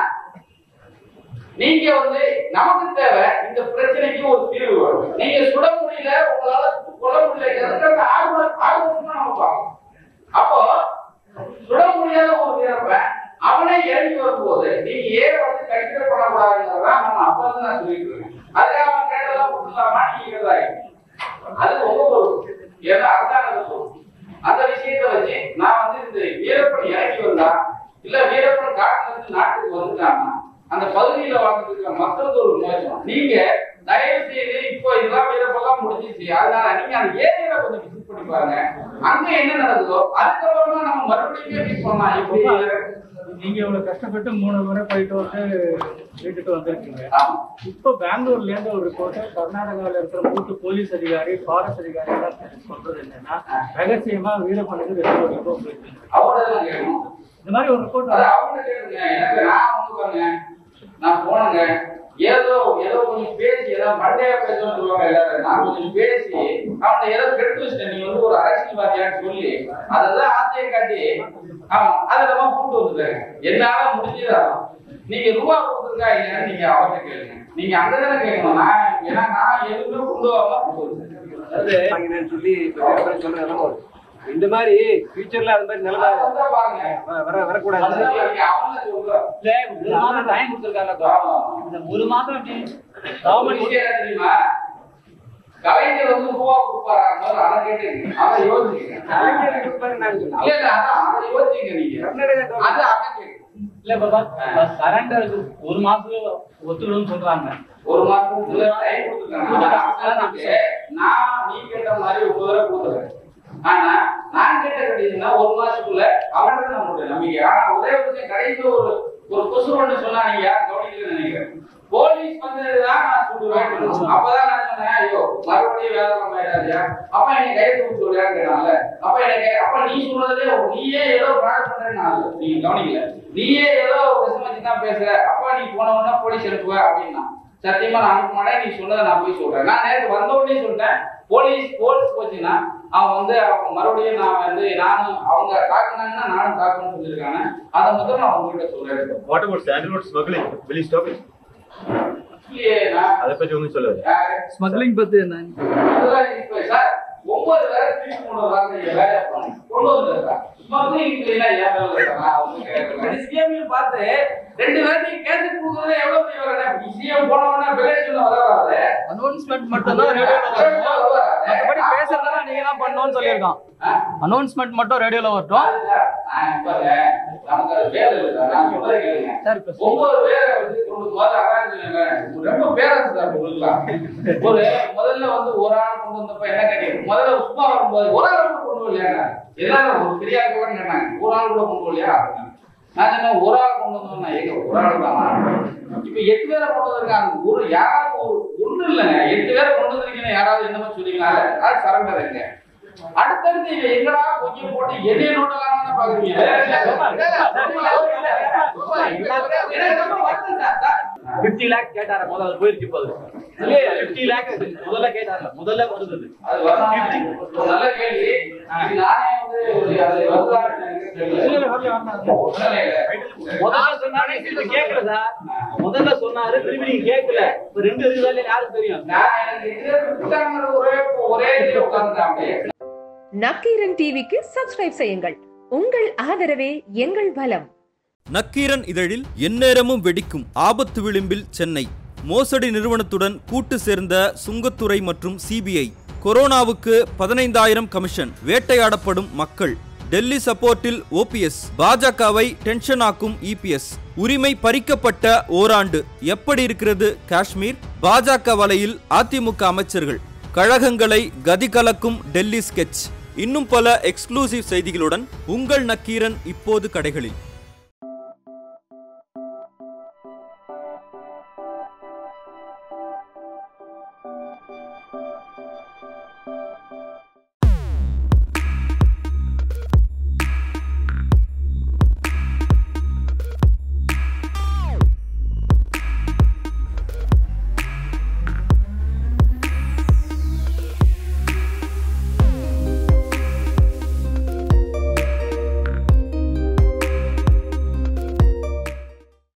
நீங்க வந்து நமக்கு தேவை இந்த பிரச்சனைக்கு ஒரு தீர்வு வரும் நீங்க சுட முடியல உங்களால சுட்டு கொல்ல முடியல அந்த ஆர்வம் ஆர்வம் நம்ம பார்க்கணும் அப்போ சுட முடியாத ஒரு வீரப்ப அவனே இறங்கி வரும்போது நீங்க ஏன் வந்து கண்டிப்பாக பண்ணக்கூடாதுங்கிறதா நம்ம அப்ப வந்து நான் சொல்லிட்டு இருக்கேன் அதுக்காக அவன் கேட்டதெல்லாம் கொடுத்துலாமா நீங்க கேட்டதாய் அது உங்க பொறுப்பு ஏன்னா அரசாங்கம் பொறுப்பு அந்த விஷயத்தை வச்சு நான் வந்து இந்த வீரப்பன் இறங்கி வந்தா இல்ல வீரப்பன் காட்டுல இருந்து நாட்டுக்கு வந்துட்டாங்கன்னா அந்த பகுதியில வாழ்ந்துருக்கிற மக்களுக்கு ஒரு மோசம் நீங்க தயவு செய்து இப்போ இதெல்லாம் வீரப்பெல்லாம் முடிஞ்சிச்சு அதனால நீங்க அந்த ஏரியால கொஞ்சம் விசிட் பண்ணி பாருங்க அங்க என்ன நடக்குதோ அதுக்கப்புறமா நம்ம மறுபடியும் மீட் பண்ணலாம் இப்படி நீங்க இவ்வளவு கஷ்டப்பட்டு மூணு முறை போயிட்டு வந்து வீட்டுக்கு வந்திருக்கீங்க ஆமா. இப்போ பெங்களூர்ல இருந்து ஒரு ரிப்போர்ட் கர்நாடகாவில் இருக்கிற மூத்த போலீஸ் அதிகாரி ஃபாரஸ்ட் அதிகாரி எல்லாம் சொல்றது என்னன்னா ரகசியமா வீரப்பனுக்கு ரெண்டு கோடி ரூபாய் போயிருக்கு அவங்களதான் கேட்கணும் இந்த மாதிரி ஒரு ரிப்போர்ட் அது அவங்க கேளுங்க எனக்கு நான் வந்து பாருங்க நான் போனேங்க ஏதோ ஏதோ கொஞ்சம் பேசி ஏதோ மண்டையா பேசணும்னு சொல்லுவாங்க எல்லாரும் நான் கொஞ்சம் பேசி அவனை ஏதோ கெடுத்து வச்சிட்டேன் நீ வந்து ஒரு அரசியல்வாதியான்னு சொல்லி அதெல்லாம் ஆசையை காட்டி அவன் அதெல்லாம் கூப்பிட்டு வந்துட்டாங்க என்னால முடிஞ்சதா நீங்க ரூபா கொடுத்துருக்கா இல்லையான்னு நீங்க அவர்கிட்ட கேளுங்க நீங்க அங்கதானே கேட்கணும் நான் ஏன்னா நான் எதுவுமே கொண்டு வராம கொண்டு வந்தேன் அதாவது வாங்கினேன்னு சொல்லி இப்ப வியாபாரம் சொல்ற நிலைமை வரும். இந்த மாதிரி ஃபியூச்சர்ல அது மாதிரி நிலைமை அதை வந்து பாருங்க வ- வர வரக்கூடாது அதான் நீங்க அவனை சொல்லுங்க இல்ல ஒரு மாதம் டைம் கொடுத்துருக்காங்க இந்த ஒரு மாதம் எப்படி ஒரு விஷயம் என்ன தெரியுமா கலைஞர் வந்து ரூபா கொடுப்பாரா முதல்ல அதை கேட்டுங்க அதை யோசிச்சுங்க கலைஞர் கொடுப்பாரு நான் சொன்னேன். இல்ல இல்ல அதான் அதை யோசிச்சுங்க நீங்க கர்நாடகா அது அவன் கேட்கு இல்ல பாபா சரண்டருக்கு ஒரு மாசத்துல ஒத்துக்கணும்னு சொல்றாங்க ஒரு மாசத்துல டைம் கொடுத்துருக்காங்க நான் நீ கேட்ட மாதிரி ஒரு தடவை கொடுத்துருக்கேன் ஆனா நான் கேட்ட கண்டிஷன்னா ஒரு மாசத்துக்குள்ள அவன் நம்மளுடைய நம்பிக்கை ஆனா ஒரே ஒரு விஷயம் கடைசி ஒரு ஒரு கொசு ஒன்று சொன்னா நீங்க யாரும் கவனிக்கலன்னு நினைக்கிறேன் போலீஸ் வந்ததுதான் நான் சொல்லுவேன் அப்பதான் நான் சொன்னேன் ஐயோ மறுபடியும் வேலை ஆயிடாதியா அப்ப என்னை கைது கொடுத்து சொல்லியான்னு கேட்டாங்கல்ல அப்ப எனக்கு அப்ப நீ சொல்றதே நீயே ஏதோ ப்ராடக்ட் பண்றேன்னு நீங்க கவனிக்கல நீயே ஏதோ விஷமத்தி தான் பேசுற அப்ப நீ போன உடனே போலீஸ் அனுப்புவ அப்படின்னா சத்தியமா நான் அனுப்ப மாட்டேன் நீ சொன்னதை நான் போய் சொல்றேன் நான் நேற்று வந்த உடனே சொல்லிட்டேன் போலீஸ் போலீஸ் போச்சுன்னா அவன் வந்து அவங்க மறுபடியும் நான் வந்து நானும் அவங்க தாக்குனாங்கன்னா நானும் தாக்கணும்னு சொல்லியிருக்காங்க அதை முதல்ல நான் உங்ககிட்ட சொல்றேன் What about sandalwood smuggling? Will you stop it? இல்லையே நான் அதை பத்தி ஒன்றும் சொல்லாது யாரு? ஸ்மக்லிங் பத்தி என்ன அதெல்லாம் இப்ப சார் ஒன்பது பேரை திருப்பி கொண்டு வராங்க நீங்க வேலையை பண்ணணும். கொண்டு வந்துருக்கா ஸ்மக்லிங் இல்லைன்னா ஏன் வேலை இருக்கா? அவங்க கேட்கறாங்க. இது CM யும் பார்த்து ரெண்டு பேர்த்தையும் கேசட் கொடுக்கறது எவ்வளவு பெரிய வேலை சிஎம் போனவொடனே வில்லேஜ்ல வராது அனௌன்ஸ்மெண்ட் மட்டும் தான் ரேடியோல வரும் மத்தபடி பேசுறதெல்லாம் நீங்க தான் பண்ணணும்னு சொல்லியிருக்கான் அனௌன்ஸ்மெண்ட் மட்டும் ரேடியோல வரட்டும் நமக்கு அது வேலை இல்லை சார். நான் சொல்றதை கேளுங்க. சரி, இப்ப ஒன்பது பேரை வந்து கொண்டு போது அதான் சொன்னேன். ரொம்ப பேரரசு சார் கொடுக்கலாம் ஒரு முதல்ல வந்து ஒரு ஆள் கொண்டு வந்தப்ப என்ன கேட்டீங்க முதல்ல சும்மா வரும்போது ஒரு ஆள் கூட கொண்டு வரலையா எல்லாரும் ஒரு பெரிய ஆள் கூட கேட்டாங்க ஒரு ஆள் கூட கொண்டு வரலையா நான் சொன்னேன் ஒரு ஆள் கொண்டு வந்தோம்னா எங்க ஒரு ஆள் தான் இப்ப எட்டு பேரை கொண்டு வந்திருக்காங்க ஒரு யாராவது ஒரு ஒண்ணு இல்லைங்க எட்டு பேரை கொண்டு வந்திருக்கீங்க யாராவது என்ன மாதிரி சொல்றீங்களா அது சரண்டர் இருங்க அடுத்தடுத்து இவன் எங்கடா கொஞ்சம் போட்டு என்னைய நோட்டலாம்னு பாக்குறீங்க பிப்டி லேக் கேட்டார முதல்ல போயிருச்சு போகுது இல்லையா பிப்டி லேக் முதல்ல கேட்டார்ல முதல்ல வருது அது. அது வரணும். ஒரு நல்ல கேள்வி இது நானே வந்து ஒரு அது வருதான்னு எனக்கு தெரியல. வரல, இல்ல. முதல்ல சொன்னாரு இப்ப கேட்கல சார் முதல்ல சொன்னாரு திரும்பி நீங்க கேட்கல இப்ப ரெண்டு இருக்குதா யாருக்கு தெரியும் நான் எனக்கு இதுல விட்டாங்கிற ஒரே ஒரே இதுல உட்கார்ந்துட்டேன் அப்படியே நக்கீரன் டிவிக்கு சப்ஸ்கிரைப் செய்யுங்கள் உங்கள் ஆதரவே எங்கள் பலம் நக்கீரன் இதழில் எந்நேரமும் வெடிக்கும் ஆபத்து விளிம்பில் சென்னை மோசடி நிறுவனத்துடன் கூட்டு சேர்ந்த சுங்கத்துறை மற்றும் சிபிஐ கொரோனாவுக்கு பதினைந்தாயிரம் கமிஷன் வேட்டையாடப்படும் மக்கள் டெல்லி சப்போர்ட்டில் ஓபிஎஸ் பாஜகவை டென்ஷன் ஆக்கும் இபிஎஸ் உரிமை பறிக்கப்பட்ட ஓராண்டு எப்படி இருக்கிறது காஷ்மீர் பாஜக வலையில் அதிமுக அமைச்சர்கள் கழகங்களை கதி கலக்கும் டெல்லி ஸ்கெட்ச் இன்னும் பல எக்ஸ்க்ளூசிவ் செய்திகளுடன் உங்கள் நக்கீரன் இப்போது கடைகளில்